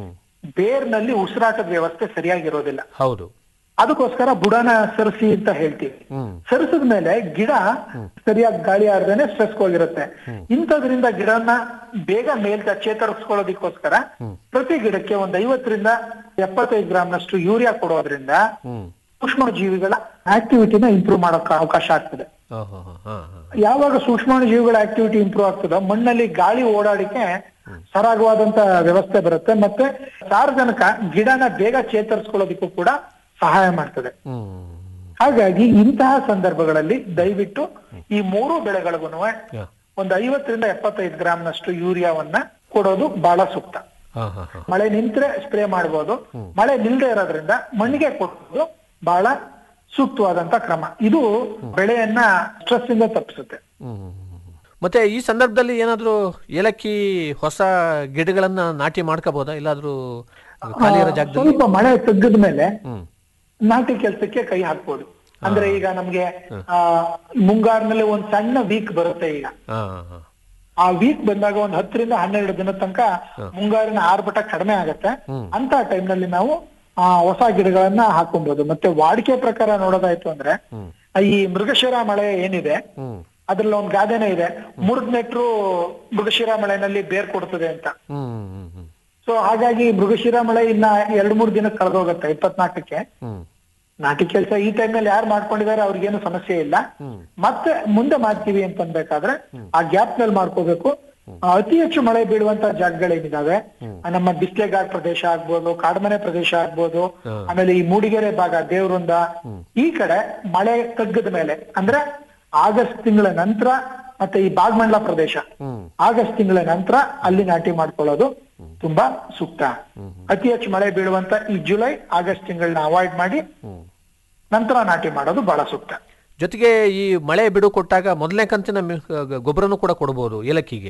[SPEAKER 7] ಬೇರ್ನಲ್ಲಿ ಉಸಿರಾಟದ ವ್ಯವಸ್ಥೆ ಸರಿಯಾಗಿರೋದಿಲ್ಲ
[SPEAKER 6] ಹೌದು
[SPEAKER 7] ಅದಕ್ಕೋಸ್ಕರ ಬುಡನ ಸರಿಸಿ ಅಂತ ಹೇಳ್ತೀವಿ
[SPEAKER 6] ಹ್ಮ್
[SPEAKER 7] ಸರಿಸಿದ ಮೇಲೆ ಗಿಡ ಸರಿಯಾಗಿ ಗಾಳಿ ಆಡ್ದೇನೆ ಸ್ಟ್ರೆಸ್ಗೋಗಿರುತ್ತೆ ಇಂಥದ್ರಿಂದ ಗಿಡನ ಬೇಗ ಮೇಲ್ಕ ಚೇತರಿಸ್ಕೊಳ್ಳೋದಕ್ಕೋಸ್ಕರ ಪ್ರತಿ ಗಿಡಕ್ಕೆ ಒಂದ್ ಐವತ್ತರಿಂದ ಎಪ್ಪತ್ತೈದು ಗ್ರಾಮ್ನಷ್ಟು ಯೂರಿಯಾ ಕೊಡೋದ್ರಿಂದ
[SPEAKER 6] ಹ್ಮ್
[SPEAKER 7] ಸೂಕ್ಷ್ಮ ಜೀವಿಗಳ ಆಕ್ಟಿವಿಟಿನ ಇಂಪ್ರೂವ್ ಮಾಡೋಕೆ ಅವಕಾಶ ಆಗ್ತದೆ
[SPEAKER 6] ಹಾ ಹಾ ಹಾ ಹಾ ಹಾ
[SPEAKER 7] ಯಾವಾಗ ಸೂಕ್ಷ್ಮಾಣು ಜೀವಿಗಳ ಆಕ್ಟಿವಿಟಿ ಇಂಪ್ರೂವ್ ಆಗ್ತದೋ ಮಣ್ಣಲ್ಲಿ ಗಾಳಿ ಓಡಾಡಿಕೆ ಸರಾಗವಾದಂತ ವ್ಯವಸ್ಥೆ ಬರುತ್ತೆ ಮತ್ತೆ ಸಾರ್ವಜನಿಕ ಗಿಡನ ಬೇಗ ಚೇತರಿಸ್ಕೊಳ್ಳೋದಕ್ಕೂ ಕೂಡ ಸಹಾಯ ಮಾಡ್ತದೆ
[SPEAKER 6] ಹ್ಮ್
[SPEAKER 7] ಹಾಗಾಗಿ ಇಂತಹ ಸಂದರ್ಭಗಳಲ್ಲಿ ದಯವಿಟ್ಟು ಈ ಮೂರು ಬೆಳೆಗಳಿಗೂ
[SPEAKER 6] ಹಾ
[SPEAKER 7] ಒಂದು ಐವತ್ತರಿಂದ ಎಪ್ಪತ್ತೈದು ಗ್ರಾಮ್ನಷ್ಟು ಯೂರಿಯಾವನ್ನ ಕೊಡೋದು ಬಹಳ ಸೂಕ್ತ
[SPEAKER 6] ಹಾ ಹಾ ಹಾ
[SPEAKER 7] ಮಳೆ ನಿಂತ್ರೆ ಸ್ಪ್ರೇ ಮಾಡ್ಬೋದು ಮಳೆ ನಿಲ್ದೇ ಇರೋದ್ರಿಂದ ಮಣ್ಣಿಗೆ ಕೊಡೋದು ಬಹಳ ಸೂಕ್ತವಾದಂತ ಕ್ರಮ ಇದು ಬೆಳೆಯನ್ನ ಸ್ಟ್ರೆಸ್ ಇಂದ ತಪ್ಪಿಸುತ್ತೆ
[SPEAKER 6] ಹ್ಮ್ ಹ್ಮ್ ಹ್ಮ್ ಹ್ಮ್. ಮತ್ತೆ ಈ ಸಂದರ್ಭದಲ್ಲಿ ಏನಾದ್ರೂ ಏಲಕ್ಕಿ ಹೊಸ ಗಿಡಗಳನ್ನ ನಾಟಿ ಮಾಡ್ಕೋಬಹುದಾ ಇಲ್ಲಾದ್ರೂ ಖಾಲಿ ಇರೋ ಜಾಗದಲ್ಲಿ
[SPEAKER 7] ಸ್ವಲ್ಪ ಮಳೆ ತೆಗೆದ ಮೇಲೆ
[SPEAKER 6] ಹ್ಮ್
[SPEAKER 7] ನಾಟಿ ಕೆಲಸಕ್ಕೆ ಕೈ ಹಾಕ್ಬೋದು ಅಂದ್ರೆ ಈಗ ನಮ್ಗೆ ಆ ಮುಂಗಾರಿನಲ್ಲಿ ಒಂದ್ ಸಣ್ಣ ವೀಕ್ ಬರುತ್ತೆ ಈಗ
[SPEAKER 6] ಹಾ ಹಾ
[SPEAKER 7] ಆ ವೀಕ್ ಬಂದಾಗ ಒಂದ್ ಹತ್ತರಿಂದ ಹನ್ನೆರಡು ದಿನದ ತನಕ ಮುಂಗಾರಿನ ಆರ್ಭಟ ಕಡಿಮೆ ಆಗತ್ತೆ ಅಂತ time ನಲ್ಲಿ ನಾವು ಆ ಹೊಸ ಗಿಡಗಳನ್ನ ಹಾಕೊಬಹುದು ಮತ್ತೆ ವಾಡಿಕೆ ಪ್ರಕಾರ ನೋಡೋದಾಯ್ತು ಅಂದ್ರೆ ಆ ಈ ಮೃಗಶಿರ ಮಳೆ ಏನಿದೆ
[SPEAKER 6] ಹ್ಮ್
[SPEAKER 7] ಅದ್ರಲ್ಲಿ ಒಂದ್ ಗಾದೆನೇ ಇದೆ ಮುರಿದ್ ನೆಟ್ರು ಮೃಗಶಿರ ಮಳೆನಲ್ಲಿ ಬೇರ್ ಕೊಡ್ತದೆ ಅಂತ
[SPEAKER 6] ಹ್ಮ್ ಹ್ಮ್ ಹ್ಮ್
[SPEAKER 7] ಸೊ ಹಾಗಾಗಿ ಮೃಗಶಿರ ಮಳೆ ಇನ್ನ ಎರಡ್ ಮೂರ್ ದಿನ ಕಳೆದೋಗತ್ತೆ ಇಪ್ಪತ್ನಾಲ್ಕಕ್ಕೆ
[SPEAKER 6] ಹ್ಮ್
[SPEAKER 7] ನಾಟಿ ಕೆಲಸ ಈ ಟೈಮ್ ನಲ್ಲಿ ಯಾರು ಮಾಡ್ಕೊಂಡಿದ್ದಾರೆ ಅವ್ರಿಗೇನು ಸಮಸ್ಯೆ ಇಲ್ಲ ಮತ್ತೆ ಮುಂದೆ ಮಾಡ್ತೀವಿ ಅಂತ ಅನ್ಬೇಕಾದ್ರೆ ಆ ಗ್ಯಾಪ್ ನಲ್ಲಿ ಮಾಡ್ಕೋಬೇಕು ಆ, ಅತಿ ಹೆಚ್ಚು ಮಳೆ ಬೀಳುವಂತ ಜಾಗಗಳೇನಿದಾವೆ ಆ, ನಮ್ಮ ಬಿಸ್ಲೆ ಘಾಟ್ ಪ್ರದೇಶ ಆಗ್ಬೋದು ಕಾಡ್ಮನೆ ಪ್ರದೇಶ ಆಗ್ಬೋದು ಆಮೇಲೆ ಈ ಮೂಡಿಗೆರೆ ಭಾಗ ದೇವರಿಂದ ಈ ಕಡೆ ಮಳೆ ತಗ್ಗದ ಮೇಲೆ ಅಂದ್ರೆ ಆಗಸ್ಟ್ ತಿಂಗಳ ನಂತರ ಮತ್ತೆ ಈ ಬಾಗ್ಮಂಡ್ಲ ಪ್ರದೇಶ ಆಗಸ್ಟ್ ತಿಂಗಳ ನಂತರ ಅಲ್ಲಿ ನಾಟಿ ಮಾಡ್ಕೊಳ್ಳೋದು ತುಂಬಾ ಸೂಕ್ತ ಅತಿ ಹೆಚ್ಚು ಮಳೆ ಬೀಳುವಂತ ಈ ಜುಲೈ ಆಗಸ್ಟ್ ತಿಂಗಳನ್ನ ಅವಾಯ್ಡ್ ಮಾಡಿ ನಂತರ ನಾಟಿ ಮಾಡೋದು ಬಹಳ ಸೂಕ್ತ
[SPEAKER 6] ಜೊತೆಗೆ ಈ ಮಳೆ ಬಿಡು ಕೊಟ್ಟಾಗ ಮೊದಲನೇ ಕಂತಿನ ಮಿ- ಗ- ಗೊಬ್ಬರನೂ ಕೂಡ ಕೊಡಬಹುದು ಏಲಕ್ಕಿಗೆ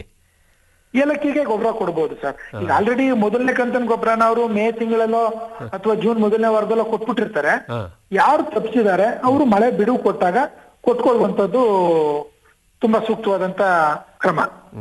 [SPEAKER 7] ಏಲಕ್ಕಿಗೆ ಗೊಬ್ಬರ ಕೊಡ್ಬೋದು ಸರ್ ಈಗ ಆಲ್ರೆಡಿ ಮೊದಲನೇ ಕಂತಿನ ಗೊಬ್ಬರನ ಅವರು ಮೇ ತಿಂಗಳಲ್ಲೋ ಅಥವಾ ಜೂನ್ ಮೊದಲನೇ ವಾರದಲ್ಲೋ ಕೊಟ್ಬಿಟ್ಟಿರ್ತಾರೆ
[SPEAKER 6] ಹಾ
[SPEAKER 7] ಯಾರು ತಪ್ಪಿಸಿದ್ದಾರೆ ಅವರು ಮಳೆ ಬಿಡುವು ಕೊಟ್ಟಾಗ ಕೊಟ್ಕೊಳ್ಳುವಂತದ್ದು ತುಂಬಾ ಸೂಕ್ತವಾದಂತ ಕ್ರಮ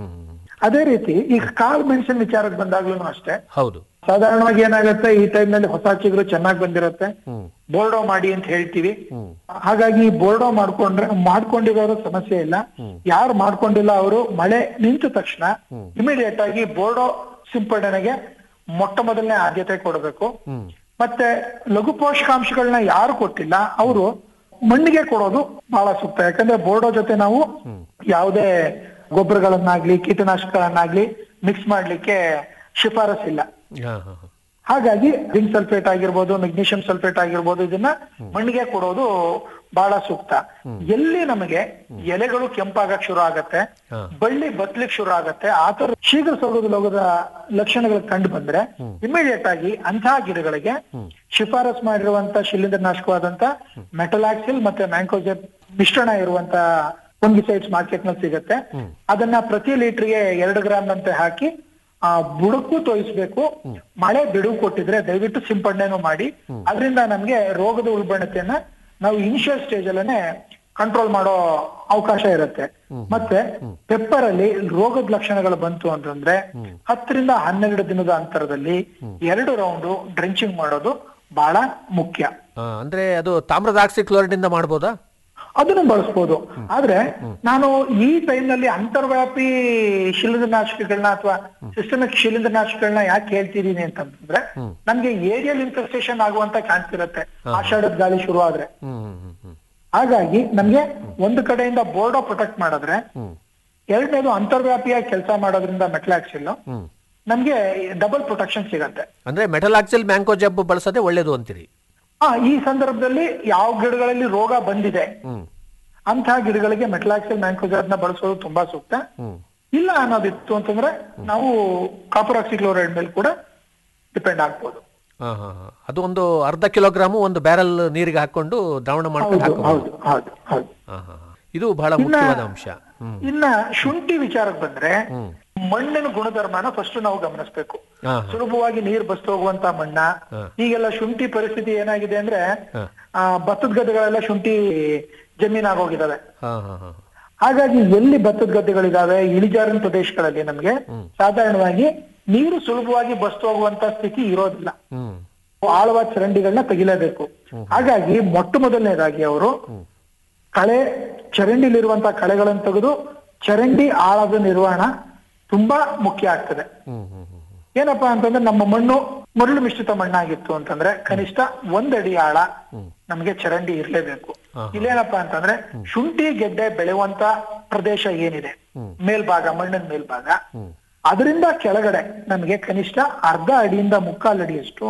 [SPEAKER 7] ಅದೇ ರೀತಿ ಈಗ ಕಾಳು ಮೆಣಸಿನ ವಿಚಾರಕ್ಕೆ ಬಂದಾಗ್ಲೂ ಅಷ್ಟೇ
[SPEAKER 6] ಹೌದು
[SPEAKER 7] ಸಾಧಾರಣವಾಗಿ ಏನಾಗುತ್ತೆ ಈ ಟೈಮ್ ನಲ್ಲಿ ಹೊಸ ಚಿಗುರು ಚೆನ್ನಾಗಿ ಬಂದಿರುತ್ತೆ ಬೋರ್ಡೋ ಮಾಡಿ ಅಂತ ಹೇಳ್ತೀವಿ ಹಾಗಾಗಿ ಬೋರ್ಡೋ ಮಾಡ್ಕೊಂಡ್ರೆ ಮಾಡ್ಕೊಂಡಿರೋರು ಸಮಸ್ಯೆ ಇಲ್ಲ ಯಾರು ಮಾಡ್ಕೊಂಡಿಲ್ಲ ಅವರು ಮಳೆ ನಿಂತ ತಕ್ಷಣ ಇಮಿಡಿಯೇಟ್ ಆಗಿ ಬೋರ್ಡೋ ಸಿಂಪಡಣೆಗೆ ಮೊಟ್ಟ ಮೊದಲನೇ ಆದ್ಯತೆ ಕೊಡಬೇಕು ಮತ್ತೆ ಲಘು ಪೋಷಕಾಂಶಗಳನ್ನ ಯಾರು ಕೊಟ್ಟಿಲ್ಲ ಅವರು ಮಣ್ಣಿಗೆ ಕೊಡೋದು ಬಹಳ ಸೂಕ್ತ ಯಾಕಂದ್ರೆ ಬೋರ್ಡೋ ಜೊತೆ ನಾವು ಯಾವುದೇ ಗೊಬ್ಬರಗಳನ್ನಾಗ್ಲಿ ಕೀಟನಾಶಕಗಳನ್ನಾಗ್ಲಿ ಮಿಕ್ಸ್ ಮಾಡ್ಲಿಕ್ಕೆ ಶಿಫಾರಸ್ಸಿಲ್ಲ
[SPEAKER 6] ಹಾ ಹಾ ಹಾ.
[SPEAKER 7] ಹಾಗಾಗಿ ಜಿಂಕ್ ಸಲ್ಫೇಟ್ ಆಗಿರ್ಬೋದು ಮೆಗ್ನೀಷಿಯಂ ಸಲ್ಫೇಟ್ ಆಗಿರ್ಬೋದು ಇದನ್ನ ಮಣ್ಣಿಗೆ ಕೊಡೋದು ಬಹಳ ಸೂಕ್ತ ಎಲ್ಲಿ ನಮಗೆ ಎಲೆಗಳು ಕೆಂಪಾಗಕ್ ಶುರು ಆಗತ್ತೆ ಬಳ್ಳಿ ಬತ್ಲಿಕ್ ಶುರು ಆಗತ್ತೆ ಆತರ ಶೀಘ್ರ ಸೋಗೋದು ಲೋಗದ ಲಕ್ಷಣಗಳು ಕಂಡು ಬಂದ್ರೆ ಇಮಿಡಿಯೇಟ್ ಆಗಿ ಅಂತಹ ಗಿಡಗಳಿಗೆ ಶಿಫಾರಸ್ ಮಾಡಿರುವಂತ ಶಿಲೀಂಧ್ರನಾಶಕವಾದಂತ ಮೆಟಲಾಕ್ಸಿಲ್ ಮತ್ತೆ ಮ್ಯಾಂಕೋಜೆಬ್ ಮಿಶ್ರಣ ಇರುವಂತ ಫಂಗಿಸೈಡ್ಸ್ ಮಾರ್ಕೆಟ್ ನಲ್ಲಿ ಸಿಗತ್ತೆ ಅದನ್ನ ಪ್ರತಿ ಲೀಟರ್ಗೆ ಎರಡು ಗ್ರಾಮ್ ನಂತೆ ಹಾಕಿ ಆ ಬುಡಕ್ಕೂ ತೋಯಿಸ್ಬೇಕು ಮಳೆ ಬಿಡುವು ಕೊಟ್ಟಿದ್ರೆ ದಯವಿಟ್ಟು ಸಿಂಪಡಣೆನೂ ಮಾಡಿ ಅದರಿಂದ ನಮ್ಗೆ ರೋಗದ ಉಲ್ಬಣತೆಯನ್ನ ನಾವು ಇನಿಷಿಯಲ್ ಸ್ಟೇಜ್ ಅಲ್ಲೇ ಕಂಟ್ರೋಲ್ ಮಾಡೋ ಅವಕಾಶ ಇರುತ್ತೆ ಮತ್ತೆ ಪೆಪ್ಪರ್ ಅಲ್ಲಿ ರೋಗದ ಲಕ್ಷಣಗಳು ಬಂತು ಅಂತಂದ್ರೆ ಹತ್ತರಿಂದ ಹನ್ನೆರಡು ದಿನದ ಅಂತರದಲ್ಲಿ ಎರಡು ರೌಂಡ್ ಡ್ರೆಂಚಿಂಗ್ ಮಾಡೋದು ಬಹಳ ಮುಖ್ಯ
[SPEAKER 6] ಆ, ಅಂದ್ರೆ ಅದು ತಾಮ್ರದ ಆಕ್ಸಿಕ್ಲೋರೈಡ್ ಇಂದ ಮಾಡ್ಬೋದಾ
[SPEAKER 7] ಅದನ್ನು ಬಳಸ್ಬೋದು ಆದ್ರೆ ನಾನು ಈ ಟೈಮ್ ನಲ್ಲಿ ಅಂತರ್ವ್ಯಾಪಿ ಶಿಲೀಂಧ್ರನಾಶಕಗಳನ್ನ ಅಥವಾ ಸಿಸ್ಟಮಿಕ್ ಶಿಲೀಂಧ್ರನಾಶಕಗಳನ್ನ ಯಾಕೆ ಹೇಳ್ತಿದೀನಿ ಅಂತಂದ್ರೆ ನಮ್ಗೆ ಏರಿಯಲ್ ಇನ್ಫೆಸ್ಟೇಷನ್ ಆಗುವಂತ ಚಾನ್ಸ್ ಇರುತ್ತೆ ಆಷಾಢದ ಗಾಳಿ ಶುರು ಆದ್ರೆ
[SPEAKER 6] ಹ್ಮ್ ಹ್ಮ್ ಹ್ಮ್
[SPEAKER 7] ಹಾಗಾಗಿ ನಮ್ಗೆ ಒಂದು ಕಡೆಯಿಂದ ಬೋರ್ಡೋ ಪ್ರೊಟೆಕ್ಟ್ ಮಾಡಿದ್ರೆ ಎರಡನೇದು ಅಂತರ್ವ್ಯಾಪಿಯಾಗಿ ಕೆಲಸ ಮಾಡೋದ್ರಿಂದ ಮೆಟ್ಲಾಕ್ಸಿಲ್ ನಮ್ಗೆ ಡಬಲ್ ಪ್ರೊಟೆಕ್ಷನ್ ಸಿಗತ್ತೆ
[SPEAKER 6] ಅಂದ್ರೆ ಮೆಟಲ್ ಆಕ್ಸಿಲ್ ಮ್ಯಾಂಕೋ ಜಬ್ ಬಳಸೋದೇ ಒಳ್ಳೇದು ಅಂತೀರಿ
[SPEAKER 7] ಆ ಈ ಸಂದರ್ಭದಲ್ಲಿ ಯಾವ ಗಿಡಗಳಲ್ಲಿ ರೋಗ ಬಂದಿದೆ
[SPEAKER 6] ಹ್ಮ್
[SPEAKER 7] ಅಂತಹ ಗಿಡಗಳಿಗೆ ಮೆಟ್ಲಾಕ್ಸಿಲ್ ಮ್ಯಾಂಕೋಜಾಬ್ನ ಬಳಸೋದು ತುಂಬಾ ಸೂಕ್ತ
[SPEAKER 6] ಹ್ಮ್
[SPEAKER 7] ಇಲ್ಲ ಅನ್ನೋದಿತ್ತು ಅಂತಂದ್ರೆ ನಾವು ಕಾಪರ್ ಆಕ್ಸಿಕ್ಲೋರೈಡ್ ಮೇಲೆ ಕೂಡ ಡಿಪೆಂಡ್ ಆಗ್ಬೋದು
[SPEAKER 6] ಹಾ ಹಾ ಹಾ. ಅದು ಒಂದು ಅರ್ಧ ಕಿಲೋಗ್ರಾಮು ಒಂದು ಬ್ಯಾರಲ್ ನೀರಿಗೆ ಹಾಕೊಂಡು ದ್ರಾವಣ ಮಾಡ್ಕೊಂಡು
[SPEAKER 7] ಹೌದು
[SPEAKER 6] ಹಾಕೋಬಹುದು
[SPEAKER 7] ಹೌದು ಹೌದು ಹೌದು
[SPEAKER 6] ಹಾ ಹಾ ಹಾ. ಇದು ಬಹಳ
[SPEAKER 7] ಇನ್ನ-
[SPEAKER 6] ಮುಖ್ಯವಾದ ಅಂಶ ಹ್ಮ್
[SPEAKER 7] ಇನ್ನ ಶುಂಠಿ ವಿಚಾರಕ್ಕೆ ಬಂದ್ರೆ ಮಣ್ಣಿನ ಗುಣಧರ್ಮನ ಫಸ್ಟ್ ನಾವು ಗಮನಿಸಬೇಕು
[SPEAKER 6] ಹಾ, ಹಾ.
[SPEAKER 7] ಸುಲಭವಾಗಿ ನೀರ್ ಬಸ್ತು ಹೋಗುವಂತ ಮಣ್ಣ
[SPEAKER 6] ಹಾ.
[SPEAKER 7] ಈಗೆಲ್ಲ ಶುಂಠಿ ಪರಿಸ್ಥಿತಿ ಏನಾಗಿದೆ ಅಂದ್ರೆ
[SPEAKER 6] ಹಾ.
[SPEAKER 7] ಆ, ಭತ್ತದ ಗದ್ದೆಗಳೆಲ್ಲ ಶುಂಠಿ ಜಮೀನಾಗೋಗಿದಾವೆ
[SPEAKER 6] ಹಾ ಹಾ ಹಾ
[SPEAKER 7] ಹಾಗಾಗಿ ಎಲ್ಲಿ ಭತ್ತದ ಗದ್ದೆಗಳಿದಾವೆ ಇಳಿಜಾರಿನ ಪ್ರದೇಶಗಳಲ್ಲಿ ನಮ್ಗೆ ಸಾಧಾರಣವಾಗಿ ನೀರು ಸುಲಭವಾಗಿ ಬಸ್ತು ಹೋಗುವಂತ ಸ್ಥಿತಿ ಇರೋದಿಲ್ಲ
[SPEAKER 6] ಹ್ಮ್
[SPEAKER 7] ಆಳವಾದ ಚರಂಡಿಗಳನ್ನ ತೆಗಿಲೇಬೇಕು ಹಾಗಾಗಿ ಮೊಟ್ಟ ಮೊದಲನೇದಾಗಿ ಅವರು ಕಳೆ ಚರಂಡಿಲಿರುವಂತಹ ಕಳೆಗಳನ್ನು ತೆಗೆದು ಚರಂಡಿ ಆಳದ ನಿರ್ವಹಣಾ ತುಂಬಾ ಮುಖ್ಯ ಆಗ್ತದೆ
[SPEAKER 6] ಹ್ಮ್ ಹ್ಮ್ ಹ್ಮ್
[SPEAKER 7] ಏನಪ್ಪಾ ಅಂತಂದ್ರೆ ನಮ್ಮ ಮಣ್ಣು ಮರಳು ಮಿಶ್ರಿತ ಮಣ್ಣಾಗಿತ್ತು ಅಂತಂದ್ರೆ ಕನಿಷ್ಠ ಒಂದಡಿ ಆಳ ನಮಗೆ ಚರಂಡಿ ಇರ್ಲೇಬೇಕು ಇಲ್ಲೇನಪ್ಪಾ ಅಂತಂದ್ರೆ ಶುಂಠಿ ಗೆಡ್ಡೆ ಬೆಳೆಯುವಂತ ಪ್ರದೇಶ ಏನಿದೆ ಮೇಲ್ಭಾಗ ಮಣ್ಣಿನ ಮೇಲ್ಭಾಗ ಅದರಿಂದ ಕೆಳಗಡೆ ನಮಗೆ ಕನಿಷ್ಠ ಅರ್ಧ ಅಡಿಯಿಂದ ಮುಕ್ಕಾಲು ಅಡಿಯಷ್ಟು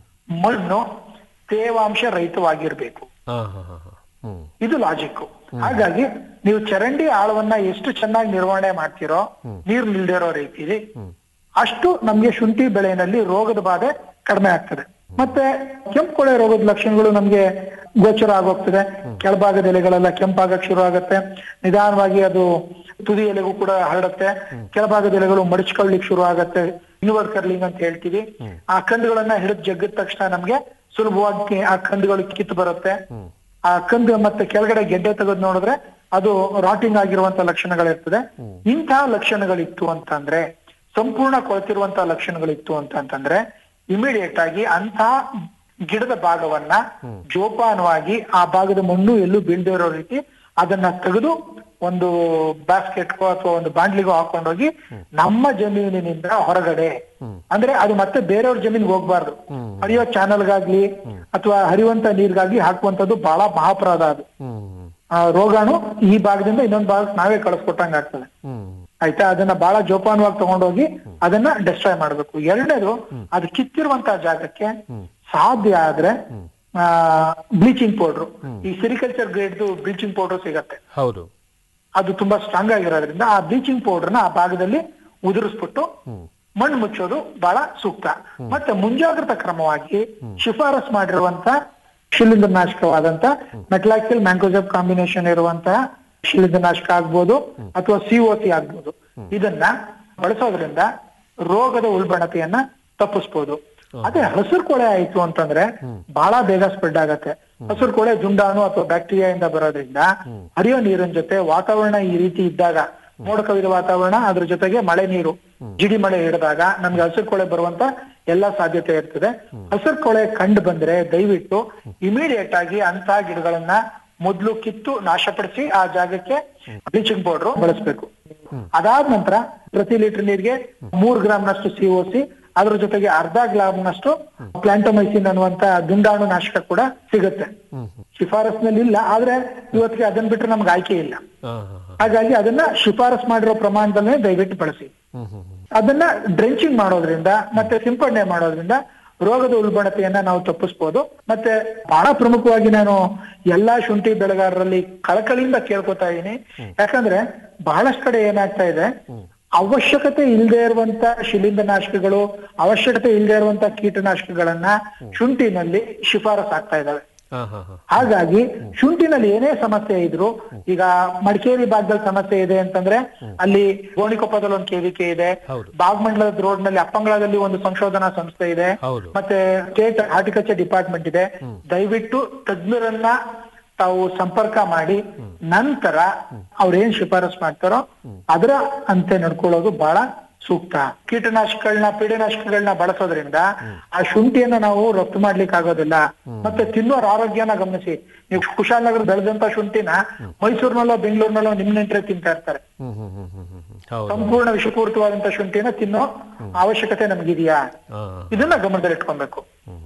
[SPEAKER 7] ಮಣ್ಣು ತೇವಾಂಶ ರಹಿತವಾಗಿರ್ಬೇಕು
[SPEAKER 6] ಹಾ ಹಾ ಹಾ ಹಾ ಹ್ಮ್
[SPEAKER 7] ಇದು ಲಾಜಿಕ್ ಹಾಗಾಗಿ ನೀವು ಚರಂಡಿ ಆಳವನ್ನ ಎಷ್ಟು ಚೆನ್ನಾಗಿ ನಿರ್ವಹಣೆ ಮಾಡ್ತೀರೋ ನೀರು ನಿಲ್ದಿರೋ ರೀತಿಲಿ ಅಷ್ಟು ನಮ್ಗೆ ಶುಂಠಿ ಬೆಳೆಯಲ್ಲಿ ರೋಗದ ಬಾಧೆ ಕಡಿಮೆ ಆಗ್ತದೆ ಮತ್ತೆ ಕೆಂಪು ಕೊಳೆ ರೋಗದ ಲಕ್ಷಣಗಳು ನಮ್ಗೆ ಗೋಚರ ಆಗೋಗ್ತದೆ ಕೆಳಭಾಗದ ಎಲೆಗಳೆಲ್ಲ ಕೆಂಪಾಗಕ್ ಶುರು ಆಗುತ್ತೆ ನಿಧಾನವಾಗಿ ಅದು ತುದಿ ಎಲೆಗೂ ಕೂಡ ಹರಡುತ್ತೆ ಕೆಳಭಾಗದ ಎಲೆಗಳು ಮಡಚ್ಕೊಳ್ಳಿಕ್ ಶುರು ಆಗತ್ತೆ ಇನ್ವರ್ಡ್ ಕರ್ಲಿಂಗ್ ಅಂತ ಹೇಳ್ತೀವಿ ಆ ಕಂದುಗಳನ್ನ ಹಿಡಿದು ಜಗ್ಗಿದ ತಕ್ಷಣ ನಮ್ಗೆ ಸುಲಭವಾಗಿ ಆ ಕಂದುಗಳು ಕಿತ್ತು ಬರುತ್ತೆ ಆ ಕಂದು ಮತ್ತೆ ಕೆಳಗಡೆ ಗೆಡ್ಡೆ ತೆಗೆದು ನೋಡಿದ್ರೆ ಅದು ರಾಟಿಂಗ್ ಆಗಿರುವಂತ ಲಕ್ಷಣಗಳಿರ್ತದೆ ಇಂತಹ ಲಕ್ಷಣಗಳಿತ್ತು ಅಂತಂದ್ರೆ ಸಂಪೂರ್ಣ ಕೊಳೆತಿರುವಂತಹ ಲಕ್ಷಣಗಳಿತ್ತು ಅಂತಂತಂದ್ರೆ ಇಮಿಡಿಯೇಟ್ ಆಗಿ ಅಂತಹ ಗಿಡದ ಭಾಗವನ್ನ ಜೋಪಾನವಾಗಿ ಆ ಭಾಗದ ಮಣ್ಣು ಎಲ್ಲೂ ಬೀಳ್ದೇ ಇರೋ ರೀತಿ ಅದನ್ನ ತೆಗೆದು ಒಂದು ಬಾಸ್ಕೆಟ್ಗೋ ಅಥವಾ ಒಂದು ಬಾಂಡ್ಲಿಗೋ ಹಾಕೊಂಡೋಗಿ ನಮ್ಮ ಜಮೀನಿನಿಂದ ಹೊರಗಡೆ ಅಂದ್ರೆ ಅದು ಮತ್ತೆ ಬೇರೆಯವ್ರ ಜಮೀನಿಗೆ ಹೋಗ್ಬಾರ್ದು ಹರಿಯೋ ಚಾನಲ್ಗಾಗ್ಲಿ ಅಥವಾ ಹರಿಯುವಂತ ನೀರ್ಗಾಗ್ಲಿ ಹಾಕುವಂತದ್ದು ಬಹಳ ಮಹಾಪರಾಧ ಅದು
[SPEAKER 6] ಹ್ಮ್
[SPEAKER 7] ಆ ರೋಗಾಣು ಈ ಭಾಗದಿಂದ ಇನ್ನೊಂದು ಭಾಗಕ್ಕೆ ನಾವೇ ಕಳಿಸ್ಕೊಟ್ಟಂಗ ಆಗ್ತದೆ
[SPEAKER 6] ಹ್ಮ್
[SPEAKER 7] ಆಯ್ತಾ ಅದನ್ನ ಬಹಳ ಜೋಪಾನವಾಗಿ ತಗೊಂಡೋಗಿ ಅದನ್ನ ಡಿಸ್ಟ್ರಾಯ್ ಮಾಡ್ಬೇಕು ಎರಡನೇದು ಅದು ಕಿತ್ತಿರುವಂತ ಜಾಗಕ್ಕೆ ಸಾಧ್ಯ ಆದ್ರೆ ಆ ಬ್ಲೀಚಿಂಗ್ ಪೌಡರ್ ಈ ಸಿರಿಕಲ್ಚರ್ ಗ್ರೇಡ್ದು ಬ್ಲೀಚಿಂಗ್ ಪೌಡರ್ ಸಿಗತ್ತೆ
[SPEAKER 6] ಹೌದು
[SPEAKER 7] ಅದು ತುಂಬಾ ಸ್ಟ್ರಾಂಗ್ ಆಗಿರೋದ್ರಿಂದ ಆ ಬ್ಲೀಚಿಂಗ್ ಪೌಡರ್ನ ಆ ಭಾಗದಲ್ಲಿ ಉದುರಿಸ್ಬಿಟ್ಟು ಮಣ್ಣು ಮುಚ್ಚೋದು ಬಹಳ ಸೂಕ್ತ ಮತ್ತೆ ಮುಂಜಾಗ್ರತಾ ಕ್ರಮವಾಗಿ ಶಿಫಾರಸ್ ಮಾಡಿರುವಂತ ಶಿಲೀಂಧ್ರನಾಶಕವಾದಂತ ಮೆಟ್ಲಾಕ್ಸಿಲ್ ಮ್ಯಾಂಕೋಜಬ್ ಕಾಂಬಿನೇಷನ್ ಇರುವಂತಹ ಶಿಲೀಂಧ್ರನಾಶಕ ಆಗ್ಬೋದು ಅಥವಾ ಸಿಒಸಿ ಆಗ್ಬೋದು ಇದನ್ನ ಬಳಸೋದ್ರಿಂದ ರೋಗದ ಉಲ್ಬಣತೆಯನ್ನ ತಪ್ಪಿಸ್ಬೋದು ಅದೇ ಹಸಿರು ಕೊಳೆ ಆಯ್ತು ಅಂತಂದ್ರೆ ಬಹಳ ಬೇಗ ಸ್ಪ್ರೆಡ್ ಆಗತ್ತೆ ಹಸಿರು ಕೊಳೆ ದುಂಡಾಣು ಅಥವಾ ಬ್ಯಾಕ್ಟೀರಿಯಾ ಇಂದ ಬರೋದ್ರಿಂದ ಹರಿಯೋ ನೀರಿನ ಜೊತೆ ವಾತಾವರಣ ಈ ರೀತಿ ಇದ್ದಾಗ ಮೋಡ ಕವಿದ ವಾತಾವರಣ ಅದ್ರ ಜೊತೆಗೆ ಮಳೆ ನೀರು ಜಿಡಿ ಮಳೆ ಹಿಡಿದಾಗ ನಮ್ಗೆ ಹಸಿರು ಕೊಳೆ ಬರುವಂತ ಎಲ್ಲಾ ಸಾಧ್ಯತೆ ಇರ್ತದೆ ಹಸಿರು ಕೊಳೆ ಕಂಡು ಬಂದ್ರೆ ದಯವಿಟ್ಟು ಇಮಿಡಿಯೇಟ್ ಆಗಿ ಅಂತ ಗಿಡಗಳನ್ನ ಮೊದ್ಲು ಕಿತ್ತು ನಾಶಪಡಿಸಿ ಆ ಜಾಗಕ್ಕೆ ಬ್ಲೀಚಿಂಗ್ ಪೌಡರ್ ಬಳಸಬೇಕು ಅದಾದ ನಂತರ ಪ್ರತಿ ಲೀಟರ್ ನೀರಿಗೆ ಮೂರ್ ಗ್ರಾಮ್ನಷ್ಟು ಸಿಒಸಿ ಅದ್ರ ಜೊತೆಗೆ ಅರ್ಧ ಗ್ರಾಮ್ನಷ್ಟು ಪ್ಲಾಂಟೋಮೈಸಿನ್ ಅನ್ನುವಂತ ದುಂಡಾಣು ನಾಶಕ ಕೂಡ ಸಿಗುತ್ತೆ ಶಿಫಾರಸ್ನಲ್ಲಿ ಇಲ್ಲ ಆದ್ರೆ ಇವತ್ತಿಗೆ ಅದನ್ನ ಬಿಟ್ರೆ ನಮ್ಗೆ ಆಯ್ಕೆ ಇಲ್ಲ
[SPEAKER 6] ಹಾ ಹಾ ಹಾ
[SPEAKER 7] ಹಾಗಾಗಿ ಅದನ್ನ ಶಿಫಾರಸ್ ಮಾಡಿರೋ ಪ್ರಮಾಣದಲ್ಲೇ ದಯವಿಟ್ಟು ಬಳಸಿ
[SPEAKER 6] ಹ್ಮ್ ಹ್ಮ್ ಹ್ಮ್
[SPEAKER 7] ಅದನ್ನ ಡ್ರೆಂಚಿಂಗ್ ಮಾಡೋದ್ರಿಂದ ಮತ್ತೆ ಸಿಂಪಡಣೆ ಮಾಡೋದ್ರಿಂದ ರೋಗದ ಉಲ್ಬಣತೆಯನ್ನ ನಾವು ತಪ್ಪಿಸ್ಬೋದು ಮತ್ತೆ ಬಹಳ ಪ್ರಮುಖವಾಗಿ ನಾನು ಎಲ್ಲಾ ಶುಂಠಿ ಬೆಳೆಗಾರರಲ್ಲಿ ಕಳಕಳಿಯಿಂದ ಕೇಳ್ಕೊತಾ ಇದೀನಿ ಯಾಕಂದ್ರೆ ಬಹಳಷ್ಟು ಕಡೆ ಏನಾಗ್ತಾ ಇದೆ ಅವಶ್ಯಕತೆ ಇಲ್ಲದೆ ಇರುವಂತ ಶಿಲೀಂಧ್ರನಾಶಕಗಳು ಅವಶ್ಯಕತೆ ಇಲ್ಲದೆ ಇರುವಂತ ಕೀಟನಾಶಕಗಳನ್ನ ಶುಂಠಿನಲ್ಲಿ ಶಿಫಾರಸ್ ಆಗ್ತಾ ಇದಾವೆ
[SPEAKER 6] ಹಾ ಹಾ ಹಾ
[SPEAKER 7] ಹಾಗಾಗಿ ಶುಂಠಿನಲ್ಲಿ ಏನೇ ಸಮಸ್ಯೆ ಇದ್ರು ಈಗ ಮಡಿಕೇರಿ ಭಾಗದಲ್ಲಿ ಸಮಸ್ಯೆ ಇದೆ ಅಂತಂದ್ರೆ ಅಲ್ಲಿ ಗೋಣಿಕೊಪ್ಪದಲ್ಲಿ ಒಂದು ಕೆವಿಕೆ ಇದೆ
[SPEAKER 6] ಹೌದು.
[SPEAKER 7] ಬಾಗಮಂಡಲದ ರೋಡ್ ನಲ್ಲಿ ಅಪ್ಪಂಗಳದಲ್ಲಿ ಒಂದು ಸಂಶೋಧನಾ ಸಂಸ್ಥೆ ಇದೆ
[SPEAKER 6] ಹೌದು.
[SPEAKER 7] ಮತ್ತೆ ಸ್ಟೇಟ್ ಹಾರ್ಟಿಕಲ್ಚರ್ ಡಿಪಾರ್ಟ್ಮೆಂಟ್ ಇದೆ ದಯವಿಟ್ಟು ತಜ್ಞರನ್ನ ತಾವು ಸಂಪರ್ಕ ಮಾಡಿ ನಂತರ ಅವ್ರು ಏನ್ ಶಿಫಾರಸ್ ಮಾಡ್ತಾರೋ ಅದರ ಅಂತೆ ನಡ್ಕೊಳ್ಳೋದು ಬಹಳ ಸೂಕ್ತ ಕೀಟನಾಶಕಗಳನ್ನ ಪೀಡನಾಶಕಗಳನ್ನ ಬಳಸೋದ್ರಿಂದ ಆ ಶುಂಠಿಯನ್ನ ನಾವು ರಫ್ತು ಮಾಡ್ಲಿಕ್ಕೆ ಆಗೋದಿಲ್ಲ ಮತ್ತೆ ತಿನ್ನೋರ್ ಆರೋಗ್ಯನ ಗಮನಿಸಿ ನೀವು ಕುಶಾಲನಗರ ಬೆಳೆದಂತ ಶುಂಠಿನ ಮೈಸೂರಿನಲ್ಲೋ ಬೆಂಗಳೂರಿನಲ್ಲೋ ನಿಮ್ ನೆಂಟ್ರೆ ತಿಂತಾ ಇರ್ತಾರೆ
[SPEAKER 6] ಹ್ಮ್ ಹ್ಮ್ ಹ್ಮ್ ಹ್ಮ್ ಹ್ಮ್ ಹ್ಮ್ ಹೌದು
[SPEAKER 7] ಸಂಪೂರ್ಣ ವಿಷಪೂರಿತವಾದಂತ ಶುಂಠಿನ ತಿನ್ನೋ ಅವಶ್ಯಕತೆ ನಮಗಿದೆಯಾ
[SPEAKER 6] ಹಾ
[SPEAKER 7] ಇದನ್ನ ಗಮನದಲ್ಲಿಟ್ಕೊಬೇಕು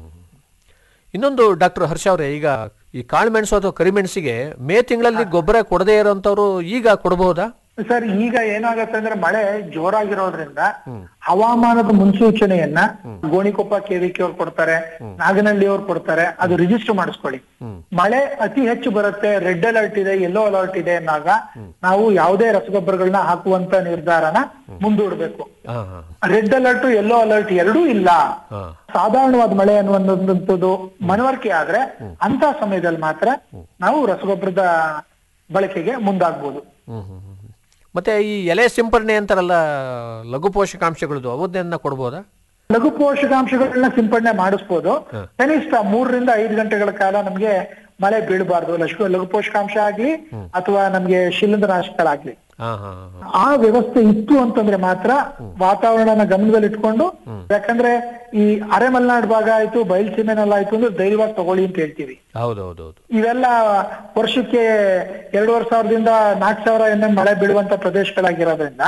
[SPEAKER 6] ಇನ್ನೊಂದು ಡಾಕ್ಟರ್ ಹರ್ಷ ಅವರೇ ಈಗ ಈ ಕಾಳುಮೆಣಸು ಅಥವಾ ಕರಿಮೆಣಸಿಗೆ ಮೇ ತಿಂಗಳಲ್ಲಿ ಗೊಬ್ಬರ ಕೊಡದೇ ಇರೋಂಥವ್ರು ಈಗ ಕೊಡಬಹುದಾ
[SPEAKER 7] ಸರ್ ಈಗ ಏನಾಗತ್ತೆ ಅಂದ್ರೆ ಮಳೆ ಜೋರಾಗಿರೋದ್ರಿಂದ ಹವಾಮಾನದ ಮುನ್ಸೂಚನೆಯನ್ನ ಗೋಣಿಕೊಪ್ಪ ಕೆವಿಕೆ ಅವ್ರು ಕೊಡ್ತಾರೆ ನಾಗನಹಳ್ಳಿ ಅವ್ರು ಕೊಡ್ತಾರೆ ಅದು ರಿಜಿಸ್ಟರ್ ಮಾಡಿಸ್ಕೊಳ್ಳಿ ಮಳೆ ಅತಿ ಹೆಚ್ಚು ಬರುತ್ತೆ ರೆಡ್ ಅಲರ್ಟ್ ಇದೆ ಯೆಲ್ಲೋ ಅಲರ್ಟ್ ಇದೆ ಅನ್ನೋಗ ನಾವು ಯಾವುದೇ ರಸಗೊಬ್ಬರಗಳನ್ನ ಹಾಕುವಂತ ನಿರ್ಧಾರನ ಮುಂದೂಡ್ಬೇಕು
[SPEAKER 6] ಹಾ ಹಾ
[SPEAKER 7] ರೆಡ್ ಅಲರ್ಟ್ ಯೆಲ್ಲೋ ಅಲರ್ಟ್ ಎರಡೂ ಇಲ್ಲ
[SPEAKER 6] ಹಾ
[SPEAKER 7] ಸಾಧಾರಣವಾದ ಮಳೆ ಅನ್ನುವಂಥದ್ದು ಮನವರಿಕೆ ಆದ್ರೆ ಅಂತ ಸಮಯದಲ್ಲಿ ಮಾತ್ರ ನಾವು ರಸಗೊಬ್ಬರದ ಬಳಕೆಗೆ ಮುಂದಾಗ್ಬೋದು
[SPEAKER 6] ಹ್ಮ್ ಹ್ಮ್ ಹ್ಮ್. ಮತ್ತೆ ಈ ಎಲೆ ಸಿಂಪರಣೆ ಅಂತಾರಲ್ಲ ಲಘು ಪೋಷಕಾಂಶಗಳದು ಅವನ್ನೆಲ್ಲ ಕೊಡ್ಬೋದಾ
[SPEAKER 7] ಲಘು ಪೋಷಕಾಂಶಗಳನ್ನ ಸಿಂಪಡಣೆ ಮಾಡಿಸ್ಬೋದು ಕನಿಷ್ಠ ಮೂರರಿಂದ ಐದು ಗಂಟೆಗಳ ಕಾಲ ನಮ್ಗೆ ಮಳೆ ಬೀಳಬಾರ್ದು ಲಘು ಲಘು ಪೋಷಕಾಂಶ ಆಗ್ಲಿ ಅಥವಾ ನಮ್ಗೆ ಶಿಲೀಂಧ್ರನಾಶಕಗಳಾಗ್ಲಿ
[SPEAKER 6] ಹಾ ಹಾ ಹಾ
[SPEAKER 7] ಆ ವ್ಯವಸ್ಥೆ ಇತ್ತು ಅಂತಂದ್ರೆ ಮಾತ್ರ ವಾತಾವರಣನ ಗಮನದಲ್ಲಿ ಇಟ್ಕೊಂಡು ಯಾಕಂದ್ರೆ ಈ ಅರೆ ಮಲೆನಾಡು ಭಾಗ ಆಯ್ತು ಬಯಲ್ಸೀಮೆನೆಲ್ಲ ಆಯ್ತು ಅಂದ್ರೆ ಧೈರ್ಯವಾಗಿ ತಗೊಳ್ಳಿ ಅಂತ ಹೇಳ್ತೀವಿ
[SPEAKER 6] ಹೌದೌದೌದು
[SPEAKER 7] ಇವೆಲ್ಲ ವರ್ಷಕ್ಕೆ ಎರಡೂವರೆ ಸಾವಿರದಿಂದ ನಾಲ್ಕು ಸಾವಿರ ಎಂ ಮಳೆ ಬೀಳುವಂತ ಪ್ರದೇಶಗಳಾಗಿರೋದ್ರಿಂದ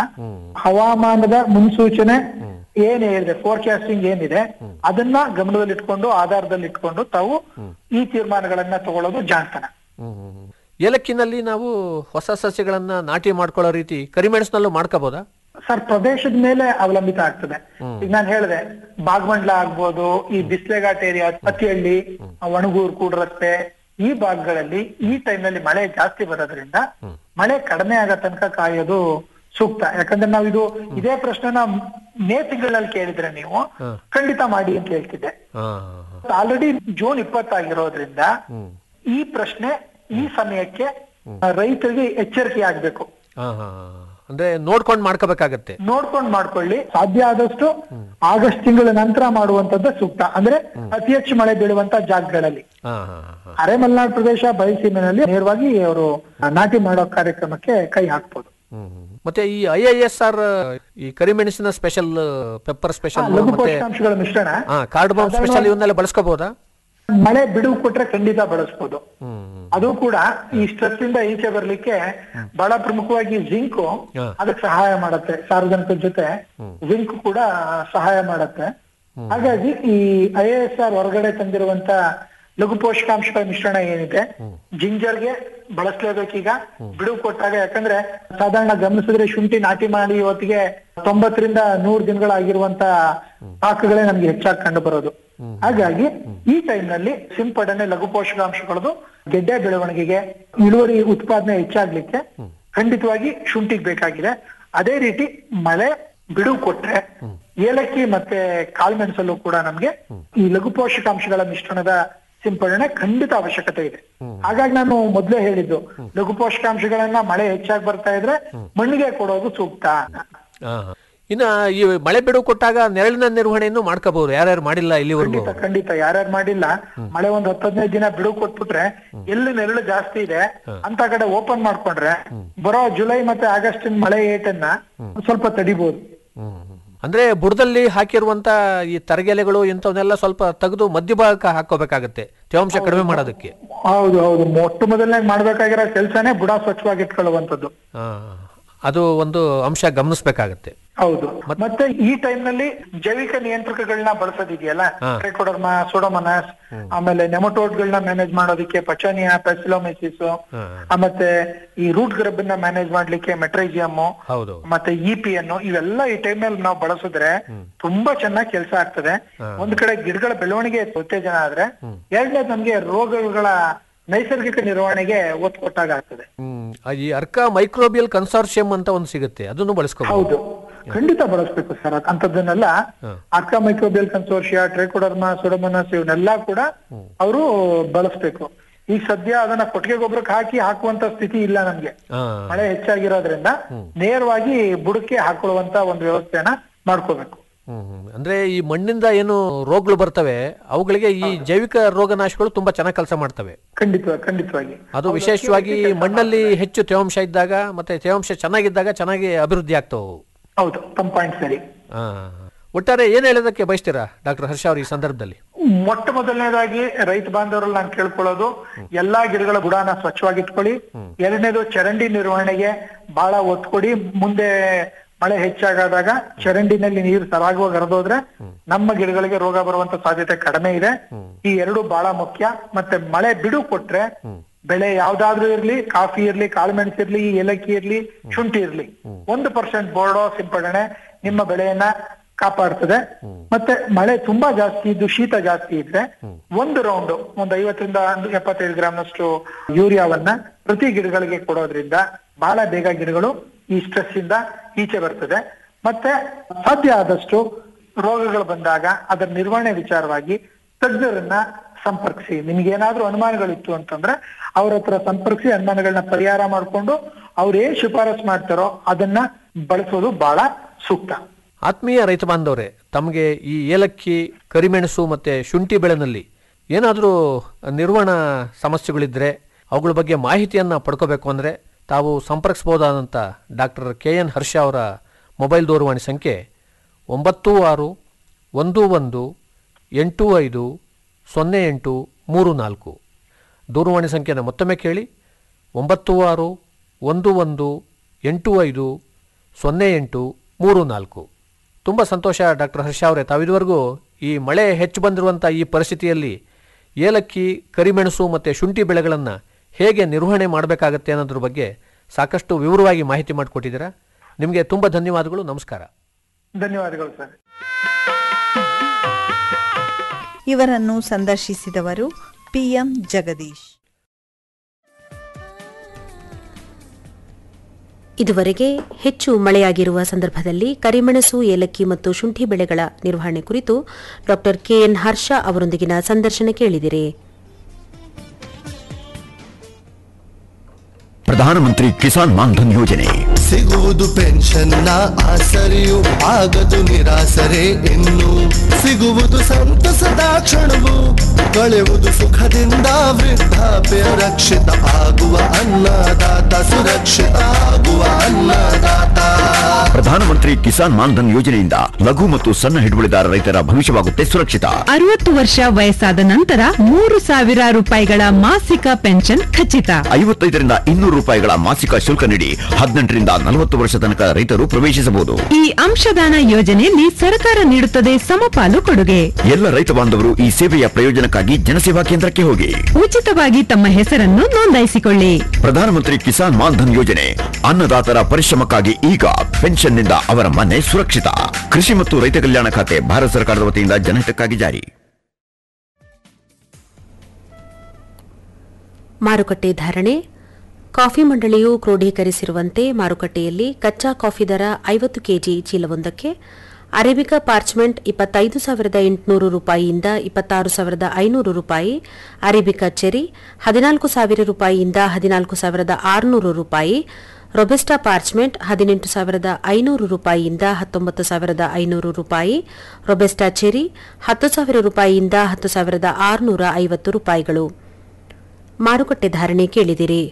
[SPEAKER 7] ಹವಾಮಾನದ ಮುನ್ಸೂಚನೆ ಏನ್ ಹೇಳಿದೆ ಫೋರ್ಕಾಸ್ಟಿಂಗ್ ಏನಿದೆ ಅದನ್ನ ಗಮನದಲ್ಲಿಟ್ಕೊಂಡು ಆಧಾರದಲ್ಲಿ ಇಟ್ಕೊಂಡು ತಾವು ಈ ತೀರ್ಮಾನಗಳನ್ನ ತಗೊಳ್ಳೋದು ಜಾಣ್ತನ
[SPEAKER 6] ಹ್ಮ್ ಹ್ಮ್ ಹ್ಮ್. ಏಲಕ್ಕಿನಲ್ಲಿ ನಾವು ಹೊಸ ಸಸ್ಯಗಳನ್ನ ನಾಟಿ ಮಾಡ್ಕೊಳ್ಳೋ ರೀತಿ ಕರಿಮೆಣಸಿನಲ್ಲೂ ಮಾಡ್ಕೋಬೋದಾ
[SPEAKER 7] ಸರ್ ಪ್ರದೇಶದ ಮೇಲೆ ಅವಲಂಬಿತ ಆಗ್ತದೆ ಈಗ ನಾನು ಹೇಳಿದೆ ಬಾಗಮಂಡ್ಲ ಆಗ್ಬೋದು ಈ ಬಿಸ್ಲೆಘಾಟ್ ಏರಿಯಾ ಹತ್ತಿಹಳ್ಳಿ ಒಣಗೂರು ಕೂಡ್ರಸ್ತೆ ಈ ಭಾಗಗಳಲ್ಲಿ ಈ time ನಲ್ಲಿ ಮಳೆ ಜಾಸ್ತಿ ಬರೋದ್ರಿಂದ ಮಳೆ ಕಡಿಮೆ ಆಗೋ ತನಕ ಕಾಯೋದು ಸೂಕ್ತ ಯಾಕಂದ್ರೆ ನಾವು ಇದು ಇದೇ ಪ್ರಶ್ನೆನ ಮೇ ತಿಂಗಳಲ್ಲಿ ಕೇಳಿದ್ರೆ ನೀವು ಖಂಡಿತ ಮಾಡಿ ಅಂತ ಹೇಳ್ತಿದ್ದೆ
[SPEAKER 6] ಹಾ ಹಾ
[SPEAKER 7] ಆಲ್ರೆಡಿ ಜೂನ್ ಇಪ್ಪತ್ತಾಗಿರೋದ್ರಿಂದ ಈ ಪ್ರಶ್ನೆ ಈ ಸಮಯಕ್ಕೆ ರೈತರಿಗೆ ಎಚ್ಚರಿಕೆ ಆಗ್ಬೇಕು
[SPEAKER 6] ಹಾ ಹಾ ಹಾ. ಅಂದ್ರೆ ನೋಡ್ಕೊಂಡು ಮಾಡ್ಕೋಬೇಕಾಗತ್ತೆ
[SPEAKER 7] ನೋಡ್ಕೊಂಡ್ ಮಾಡ್ಕೊಳ್ಳಿ ಸಾಧ್ಯ ಆದಷ್ಟು ಆಗಸ್ಟ್ ತಿಂಗಳ ನಂತರ ಮಾಡುವಂತದ್ದು ಸೂಕ್ತ ಅಂದ್ರೆ ಅತಿ ಹೆಚ್ಚು ಮಳೆ ಬೀಳುವಂತ ಜಾಗಗಳಲ್ಲಿ
[SPEAKER 6] ಹಾ ಹಾ ಹಾ
[SPEAKER 7] ಅರೆ ಮಲೆನಾಡು ಪ್ರದೇಶ ಬಯಲುಸೀಮೆನಲ್ಲಿ ನೇರವಾಗಿ ಅವರು ನಾಟಿ ಮಾಡೋ ಕಾರ್ಯಕ್ರಮಕ್ಕೆ ಕೈ ಹಾಕ್ಬೋದು
[SPEAKER 6] ಹ್ಮ್ ಹ್ಮ್. ಮತ್ತೆ ಈ ಐ ಐ ಎಸ್ ಆರ್ ಈ ಕರಿಮೆಣಸಿನ ಸ್ಪೆಷಲ್ ಪೆಪ್ಪರ್ ಸ್ಪೆಷಲ್
[SPEAKER 7] ಲಘು
[SPEAKER 6] ಮತ್ತೆ
[SPEAKER 7] ಪೋಷಕಾಂಶಗಳ ಮಿಶ್ರಣ
[SPEAKER 6] ಹಾ ಕಾರ್ಡ್ಬಾಮ್ ಸ್ಪೆಷಲ್ ಇವನ್ನೆಲ್ಲ ಬಳಸ್ಕೋಬಹುದಾ
[SPEAKER 7] ಮಳೆ ಬಿಡುವು ಕೊಟ್ರೆ ಖಂಡಿತ ಬಳಸ್ಬೋದು
[SPEAKER 6] ಹ್ಮ್ ಹ್ಮ್.
[SPEAKER 7] ಅದು ಕೂಡ ಈ ಸ್ಟ್ರೆಸ್ ಇಂದ ಈಚೆ ಬರ್ಲಿಕ್ಕೆ ಬಹಳ ಪ್ರಮುಖವಾಗಿ ಜಿಂಕು
[SPEAKER 6] ಹಾ.
[SPEAKER 7] ಅದಕ್ಕೆ ಸಹಾಯ ಮಾಡತ್ತೆ ಸಾರ್ವಜನಿಕರ ಜೊತೆ ಜಿಂಕ್ ಕೂಡ ಸಹಾಯ ಮಾಡತ್ತೆ ಹಾಗಾಗಿ ಈ ಐ ಎಸ್ ಆರ್ ಹೊರಗಡೆ ತಂದಿರುವಂತ ಲಘು ಪೋಷಕಾಂಶಗಳ ಮಿಶ್ರಣ ಏನಿದೆ ಜಿಂಜರ್ಗೆ ಬಳಸಲೇಬೇಕೀಗ ಬಿಡುವು ಕೊಟ್ಟಾಗ ಯಾಕಂದ್ರೆ ಸಾಧಾರಣ ಗಮನಿಸಿದ್ರೆ ಶುಂಠಿ ನಾಟಿ ಮಾಡಿ ಇವತ್ತಿಗೆ ತೊಂಬತ್ತರಿಂದ ನೂರು ದಿನಗಳಾಗಿರುವಂತ ಪಾಕಗಳೇ ನಮ್ಗೆ ಹೆಚ್ಚಾಗಿ ಕಂಡು ಬರೋದು ಹಾಗಾಗಿ ಈ time ನಲ್ಲಿ ಸಿಂಪಡಣೆ ಲಘು ಪೋಷಕಾಂಶಗಳದು ಗೆಡ್ಡೆ ಬೆಳವಣಿಗೆಗೆ ಇಳುವರಿ ಉತ್ಪಾದನೆ ಹೆಚ್ಚಾಗ್ಲಿಕ್ಕೆ ಖಂಡಿತವಾಗಿ ಶುಂಠಿಗೆ ಬೇಕಾಗಿದೆ ಅದೇ ರೀತಿ ಮಳೆ ಬಿಡುವು ಕೊಟ್ರೆ ಏಲಕ್ಕಿ ಮತ್ತೆ ಕಾಳುಮೆಣಸಲ್ಲೂ ಕೂಡ ನಮ್ಗೆ ಈ ಲಘು ಪೋಷಕಾಂಶಗಳ ಮಿಶ್ರಣದ ಸಿಂಪಡಣೆ ಖಂಡಿತ ಅವಶ್ಯಕತೆ ಇದೆ ಹಾಗಾಗಿ ನಾನು ಮೊದ್ಲೇ ಹೇಳಿದ್ದು ಲಘು ಪೋಷಕಾಂಶಗಳನ್ನ ಮಳೆ ಹೆಚ್ಚಾಗಿ ಬರ್ತಾ ಇದ್ರೆ ಮಣ್ಣಿಗೆ ಕೊಡೋದು ಸೂಕ್ತ
[SPEAKER 6] ಹಾ ಹಾ. ಇನ್ನ ಈ ಮಳೆ ಬಿಡುವು ಕೊಟ್ಟಾಗ ನೆರಳಿನ ನಿರ್ವಹಣೆಯನ್ನು ಮಾಡ್ಕೋಬಹುದು ಯಾರ್ಯಾರು ಮಾಡಿಲ್ಲ ಇಲ್ಲಿವರೆಗೂ
[SPEAKER 7] ಖಂಡಿತ ಖಂಡಿತ ಯಾರ್ಯಾರು ಮಾಡಿಲ್ಲ ಮಳೆ ಒಂದ್ ಹತ್ತು ಹದಿನೈದು ದಿನ ಬಿಡುವು ಕೊಟ್ಬಿಟ್ರೆ ಎಲ್ಲಿ ನೆರಳು ಜಾಸ್ತಿ ಇದೆ ಅಂತ ಕಡೆ ಓಪನ್ ಮಾಡ್ಕೊಂಡ್ರೆ ಬರೋ ಜುಲೈ ಮತ್ತೆ ಆಗಸ್ಟ್ ಮಳೆ ಏಟನ್ನ ಸ್ವಲ್ಪ ತಡಿಬಹುದು
[SPEAKER 6] ಹ್ಮ್ ಹ್ಮ್. ಅಂದ್ರೆ ಬುಡದಲ್ಲಿ ಹಾಕಿರುವಂತ ಈ ತರಗೆಲೆಗಳು ಇಂಥವನ್ನೆಲ್ಲ ಸ್ವಲ್ಪ ತೆಗೆದು ಮಧ್ಯಭಾಗಕ್ಕೆ ಹಾಕೋಬೇಕಾಗತ್ತೆ ತೇವಾಂಶ ಕಡಿಮೆ ಮಾಡೋದಕ್ಕೆ
[SPEAKER 7] ಹೌದು ಹೌದು ಮೊಟ್ಟ ಮೊದಲನೇ ಮಾಡ್ಬೇಕಾಗಿರೋ ಕೆಲ್ಸನೇ ಬುಡ ಸ್ವಚ್ಛವಾಗಿ ಇಟ್ಕೊಳ್ಳುವಂಥದ್ದು
[SPEAKER 6] ಹಾ ಅದು ಒಂದು ಅಂಶ ಗಮನಿಸ್ಬೇಕಾಗತ್ತೆ
[SPEAKER 7] ಹೌದು ಮತ್ತೆ ಈ ಟೈಮ್ ನಲ್ಲಿ ಜೈವಿಕ ನಿಯಂತ್ರಕಗಳನ್ನ ಬಳಸೋದಿದೆಯಲ್ಲ ಟ್ರೈಕೋಡರ್ಮ ಸೋಡೋಮನಸ್ ಆಮೇಲೆ ನೆಮಟೋಡ್ಗಳನ್ನ ಮ್ಯಾನೇಜ್ ಮಾಡೋದಕ್ಕೆ ಪಚಾನಿಯಾ ಪೆಸಿಲೋಮೆಸಿಸ್ ಮತ್ತೆ ಈ ರೂಟ್ ಗ್ರಬ್ ಮ್ಯಾನೇಜ್ ಮಾಡ್ಲಿಕ್ಕೆ ಮೆಟ್ರೈಜಿಯಮ್
[SPEAKER 6] ಹೌದು
[SPEAKER 7] ಮತ್ತೆ ಇ ಪಿ ಅನ್ನು ಇವೆಲ್ಲ ಈ ಟೈಮ್ ನಲ್ಲಿ ನಾವು ಬಳಸಿದ್ರೆ ತುಂಬಾ ಚೆನ್ನಾಗಿ ಕೆಲಸ ಆಗ್ತದೆ ಒಂದ್ ಕಡೆ ಗಿಡಗಳ ಬೆಳವಣಿಗೆ ಉತ್ತೇಜನ ಆದ್ರೆ ಎರಡನೇದು ನಮ್ಗೆ ರೋಗಗಳ ನೈಸರ್ಗಿಕ ನಿರ್ವಹಣೆಗೆ ಒತ್ತು ಕೊಟ್ಟಾಗ ಆಗ್ತದೆ
[SPEAKER 6] ಹ್ಮ್ ಆ ಈ ಅರ್ಕ ಮೈಕ್ರೋಬಿಯಲ್ ಕನ್ಸಾರ್ಷಿಯಂ ಅಂತ ಒಂದು ಸಿಗುತ್ತೆ ಅದನ್ನು ಬಳಸ್ಕೋಬಹುದು
[SPEAKER 7] ಹೌದು ಖಂಡಿತ ಬಳಸ್ಬೇಕು ಸರ್ ಅಂತದನ್ನೆಲ್ಲ Arka microbial consortia trichoderma pseudomonas ಇವನ್ನೆಲ್ಲ ಕೂಡ ಅವರು ಬಳಸ್ಬೇಕು ಈಗ ಸದ್ಯ ಅದನ್ನ ಕೊಟ್ಟಿಗೆ ಗೊಬ್ಬರಕ್ಕೆ ಹಾಕಿ ಹಾಕುವಂತ ಸ್ಥಿತಿ ಇಲ್ಲ ನಮ್ಗೆ
[SPEAKER 6] ಹಾ
[SPEAKER 7] ಮಳೆ ಹೆಚ್ಚಾಗಿರೋದ್ರಿಂದ ನೇರವಾಗಿ ಬುಡಕ್ಕೆ ಹಾಕೊಳ್ಳುವಂತ ಒಂದು ವ್ಯವಸ್ಥೆನ ಮಾಡ್ಕೋಬೇಕು
[SPEAKER 6] ಹ್ಮ್ ಹ್ಮ್. ಅಂದ್ರೆ ಈ ಮಣ್ಣಿಂದ ಏನು ರೋಗಗಳು ಬರ್ತವೆ ಅವುಗಳಿಗೆ ಈ ಜೈವಿಕ ರೋಗನಾಶಗಳು ತುಂಬಾ ಚೆನ್ನಾಗಿ ಕೆಲಸ ಮಾಡ್ತವೆ
[SPEAKER 7] ಖಂಡಿತ ಖಂಡಿತವಾಗಿ
[SPEAKER 6] ಅದು ವಿಶೇಷವಾಗಿ ಮಣ್ಣಲ್ಲಿ ಹೆಚ್ಚು ತೇವಾಂಶ ಇದ್ದಾಗ ಮತ್ತೆ ತೇವಾಂಶ ಚೆನ್ನಾಗಿದ್ದಾಗ ಚೆನ್ನಾಗಿ ಅಭಿವೃದ್ಧಿ ಆಗ್ತವೆ ಅವು.
[SPEAKER 7] ಹೌದು ತಮ್ಮ ಪಾಯಿಂಟ್ ಸರಿ
[SPEAKER 6] ಆ, ಒಟ್ಟಾರೆ ಏನ್ ಹೇಳೋದಕ್ಕೆ ಬಯಸ್ತೀರಾ ಡಾಕ್ಟರ್ ಹರ್ಷ ಅವ್ರ ಈ ಸಂದರ್ಭದಲ್ಲಿ
[SPEAKER 7] ಮೊಟ್ಟ ಮೊದಲನೇದಾಗಿ ರೈತ ಬಾಂಧವರಲ್ಲಿ ನಾನು ಕೇಳ್ಕೊಳ್ಳೋದು ಎಲ್ಲಾ ಗಿಡಗಳ ಬುಡಾನ ಸ್ವಚ್ಛವಾಗಿ ಇಟ್ಕೊಳ್ಳಿ ಎರಡನೇದು ಚರಂಡಿ ನಿರ್ವಹಣೆಗೆ ಬಹಳ ಒತ್ತು ಕೊಡಿ ಮುಂದೆ ಮಳೆ ಹೆಚ್ಚಾಗಾದಾಗ ಚರಂಡಿನಲ್ಲಿ ನೀರು ಸರಾಗವಾಗಿ ಹರಿದೋದ್ರೆ ನಮ್ಮ ಗಿಡಗಳಿಗೆ ರೋಗ ಬರುವಂತ ಸಾಧ್ಯತೆ ಕಡಿಮೆ ಇದೆ ಈ ಎರಡು ಬಹಳ ಮುಖ್ಯ ಮತ್ತೆ ಮಳೆ ಬಿಡು ಕೊಟ್ರೆ ಬೆಳೆ ಯಾವ್ದಾದ್ರೂ ಇರ್ಲಿ ಕಾಫಿ ಇರ್ಲಿ ಕಾಳುಮೆಣಸು ಇರ್ಲಿ ಏಲಕ್ಕಿ ಇರ್ಲಿ ಶುಂಠಿ ಇರ್ಲಿ ಒಂದು ಪರ್ಸೆಂಟ್ ಬೋರ್ಡೋ ಸಿಂಪಡಣೆ ನಿಮ್ಮ ಬೆಳೆಯನ್ನ ಕಾಪಾಡ್ತದೆ ಮತ್ತೆ ಮಳೆ ತುಂಬಾ ಜಾಸ್ತಿ ಇದ್ದು ಶೀತ ಜಾಸ್ತಿ ಇದ್ರೆ ಒಂದು ರೌಂಡ್ ಒಂದು ಐವತ್ತರಿಂದ ಒಂದು ಎಪ್ಪತ್ತೈದು ಗ್ರಾಮ್ನಷ್ಟು ಯೂರಿಯಾವನ್ನ ಪ್ರತಿ ಗಿಡಗಳಿಗೆ ಕೊಡೋದ್ರಿಂದ ಬಹಳ ಬೇಗ ಗಿಡಗಳು ಈ ಸ್ಟ್ರೆಸ್ ಇಂದ ಈಚೆ ಬರ್ತದೆ ಮತ್ತೆ ಸಾಧ್ಯ ಆದಷ್ಟು ರೋಗಗಳು ಬಂದಾಗ ಅದರ ನಿರ್ವಹಣೆ ವಿಚಾರವಾಗಿ ತಜ್ಞರನ್ನ ಸಂಪರ್ಕಿಸಿ ನಿಮ್ಗೆ ಏನಾದ್ರೂ ಅನುಮಾನಗಳಿತ್ತು ಅಂತಂದ್ರೆ ಅವ್ರ ಹತ್ರ ಸಂಪರ್ಕಿಸಿ ಅನುಮಾನಗಳನ್ನ ಪರಿಹಾರ ಮಾಡ್ಕೊಂಡು ಅವ್ರು ಏನ್ ಶಿಫಾರಸ್ ಮಾಡ್ತಾರೋ ಅದನ್ನ ಬಳಸೋದು ಬಹಳ ಸೂಕ್ತ
[SPEAKER 6] ಆತ್ಮೀಯ ರೈತ ಬಾಂಧವರೇ ತಮಗೆ ಈ ಏಲಕ್ಕಿ ಕರಿಮೆಣಸು ಮತ್ತು ಶುಂಠಿ ಬೆಳೆನಲ್ಲಿ ಏನಾದರೂ ನಿರ್ವಹಣಾ ಸಮಸ್ಯೆಗಳಿದ್ದರೆ ಅವುಗಳ ಬಗ್ಗೆ ಮಾಹಿತಿಯನ್ನು ಪಡ್ಕೋಬೇಕು ಅಂದರೆ ತಾವು ಸಂಪರ್ಕಿಸ್ಬೋದಾದಂಥ ಡಾಕ್ಟರ್ ಕೆ ಎನ್ ಹರ್ಷ ಅವರ ಮೊಬೈಲ್ ದೂರವಾಣಿ ಸಂಖ್ಯೆ ಒಂಬತ್ತು ಆರು ಒಂದು ಒಂದು ಎಂಟು ಐದು ಸೊನ್ನೆ ಎಂಟು ಮೂರು ನಾಲ್ಕು ದೂರವಾಣಿ ಸಂಖ್ಯೆನ ಮತ್ತೊಮ್ಮೆ ಕೇಳಿ ಒಂಬತ್ತು ಆರು ಒಂದು ಒಂದು ಎಂಟು ಐದು ಸೊನ್ನೆ ಎಂಟು ಮೂರು ನಾಲ್ಕು ತುಂಬ ಸಂತೋಷ ಡಾಕ್ಟರ್ ಹರ್ಷ ಅವರೇ ತಾವಿದುವರೆಗೂ ಈ ಮಳೆ ಹೆಚ್ಚು ಬಂದಿರುವಂಥ ಈ ಪರಿಸ್ಥಿತಿಯಲ್ಲಿ ಏಲಕ್ಕಿ ಕರಿಮೆಣಸು ಮತ್ತು ಶುಂಠಿ ಬೆಳೆಗಳನ್ನು ಹೇಗೆ ನಿರ್ವಹಣೆ ಮಾಡಬೇಕಾಗತ್ತೆ ಅನ್ನೋದ್ರ ಬಗ್ಗೆ ಸಾಕಷ್ಟು ವಿವರವಾಗಿ ಮಾಹಿತಿ ಮಾಡಿಕೊಟ್ಟಿದ್ದೀರಾ ನಿಮಗೆ ತುಂಬ ಧನ್ಯವಾದಗಳು ನಮಸ್ಕಾರ
[SPEAKER 7] ಧನ್ಯವಾದಗಳು ಸರ್
[SPEAKER 8] ಇವರನ್ನು ಸಂದರ್ಶಿಸಿದವರು ಪಿಎಂ ಜಗದೀಶ್
[SPEAKER 2] ಇದುವರೆಗೆ ಹೆಚ್ಚು ಮಳೆಯಾಗಿರುವ ಸಂದರ್ಭದಲ್ಲಿ ಕರಿಮೆಣಸು ಏಲಕ್ಕಿ ಮತ್ತು ಶುಂಠಿ ಬೆಳೆಗಳ ನಿರ್ವಹಣೆ ಕುರಿತು ಡಾಕ್ಟರ್ ಕೆಎನ್ ಹರ್ಷ ಅವರೊಂದಿಗಿನ ಸಂದರ್ಶನ ಕೇಳಿದಿರಿ
[SPEAKER 9] ಪ್ರಧಾನಮಂತ್ರಿ ಕಿಸಾನ್ ಮಾನ್ಧನ್ ಯೋಜನೆ
[SPEAKER 10] ಸಿಗುವುದು ಪೆನ್ಷನ್ನ ಆಸರೆಯು ಆಗದು ನಿರಾಸರೆ ಇನ್ನು ಸಿಗುವುದು ಸಂತಸದ ಕ್ಷಣವು ಕಳೆಯುವುದು ಸುಖದಿಂದ ವೃದ್ಧಾಪ್ಯ ರಕ್ಷಿತ ಆಗುವ ಅನ್ನದಾತ ಸುರಕ್ಷಿತ ಆಗುವ ಅನ್ನದಾತ
[SPEAKER 9] ಪ್ರಧಾನಮಂತ್ರಿ ಕಿಸಾನ್ ಮಾನ್ಧನ್ ಯೋಜನೆಯಿಂದ ಲಘು ಮತ್ತು ಸಣ್ಣ ಹಿಡುವಳಿದಾರ ರೈತರ ಭವಿಷ್ಯವಾಗುತ್ತೆ ಸುರಕ್ಷಿತ
[SPEAKER 11] ಅರವತ್ತು ವರ್ಷ ವಯಸ್ಸಾದ ನಂತರ ಮೂರು ಸಾವಿರ ರೂಪಾಯಿಗಳ ಮಾಸಿಕ ಪೆನ್ಷನ್ ಖಚಿತ
[SPEAKER 9] ಐವತ್ತೈದರಿಂದ ಇನ್ನೂರು ರೂಪಾಯಿಗಳ ಮಾಸಿಕ ಶುಲ್ಕ ನೀಡಿ ಹದಿನೆಂಟರಿಂದ ನಲವತ್ತು ವರ್ಷ ತನಕ ರೈತರು ಪ್ರವೇಶಿಸಬಹುದು
[SPEAKER 11] ಈ ಅಂಶದಾನ ಯೋಜನೆಯಲ್ಲಿ ಸರ್ಕಾರ ನೀಡುತ್ತದೆ ಸಮಪಾಲು ಕೊಡುಗೆ
[SPEAKER 9] ಎಲ್ಲ ರೈತ ಬಾಂಧವರು ಈ ಸೇವೆಯ ಪ್ರಯೋಜನಕ್ಕಾಗಿ ಜನಸೇವಾ ಕೇಂದ್ರಕ್ಕೆ ಹೋಗಿ
[SPEAKER 11] ಉಚಿತವಾಗಿ ತಮ್ಮ ಹೆಸರನ್ನು ನೋಂದಾಯಿಸಿಕೊಳ್ಳಿ
[SPEAKER 9] ಪ್ರಧಾನಮಂತ್ರಿ ಕಿಸಾನ್ ಮಾನ್ಧನ್ ಯೋಜನೆ ಅನ್ನದಾತರ ಪರಿಶ್ರಮಕ್ಕಾಗಿ ಈಗ ಪೆನ್ಷನ್ನಿಂದ ಅವರ ಮನೆ ಸುರಕ್ಷಿತ ಕೃಷಿ ಮತ್ತು ರೈತ ಕಲ್ಯಾಣ ಖಾತೆ ಭಾರತ ಸರ್ಕಾರದ ವತಿಯಿಂದ ಜನಹಿತಕ್ಕಾಗಿ ಜಾರಿ
[SPEAKER 2] ಮಾರುಕಟ್ಟೆ ಧಾರಣೆ ಕಾಫಿ ಮಂಡಳಿಯು ಕ್ರೋಢೀಕರಿಸಿರುವಂತೆ ಮಾರುಕಟ್ಟೆಯಲ್ಲಿ ಕಚ್ಚಾ ಕಾಫಿ ದರ ಐವತ್ತು ಕೆಜಿ ಚೀಲವೊಂದಕ್ಕೆ ಅರೇಬಿಕಾ ಪಾರ್ಚ್ಮೆಂಟ್ ಇಪ್ಪತ್ತೈದು ಸಾವಿರದ ಎಂಟುನೂರು ರೂಪಾಯಿಯಿಂದ ಇಪ್ಪತ್ತಾರು ಸಾವಿರದ ಐನೂರು ರೂಪಾಯಿ ಅರೇಬಿಕಾ ಚೆರಿ ಹದಿನಾಲ್ಕು ಸಾವಿರ ರೂಪಾಯಿಯಿಂದ ಹದಿನಾಲ್ಕು ಸಾವಿರದ ಆರುನೂರು ರೂಪಾಯಿ ರೊಬೆಸ್ಟಾ ಪಾರ್ಚ್ಮೆಂಟ್ ಹದಿನೆಂಟು ಸಾವಿರದ ಐನೂರು ರೂಪಾಯಿಯಿಂದ ಹತ್ತೊಂಬತ್ತು ಸಾವಿರದ ಐನೂರು ರೂಪಾಯಿ ರೊಬೆಸ್ಟಾ ಚೆರಿ ಹತ್ತು ಸಾವಿರ ರೂಪಾಯಿಯಿಂದ ಹತ್ತು ಸಾವಿರದ ಆರುನೂರ ಐವತ್ತು ರೂಪಾಯಿಗಳು ಮಾರುಕಟ್ಟೆ ಧಾರಣೆ ಕೇಳಿದಿರಿ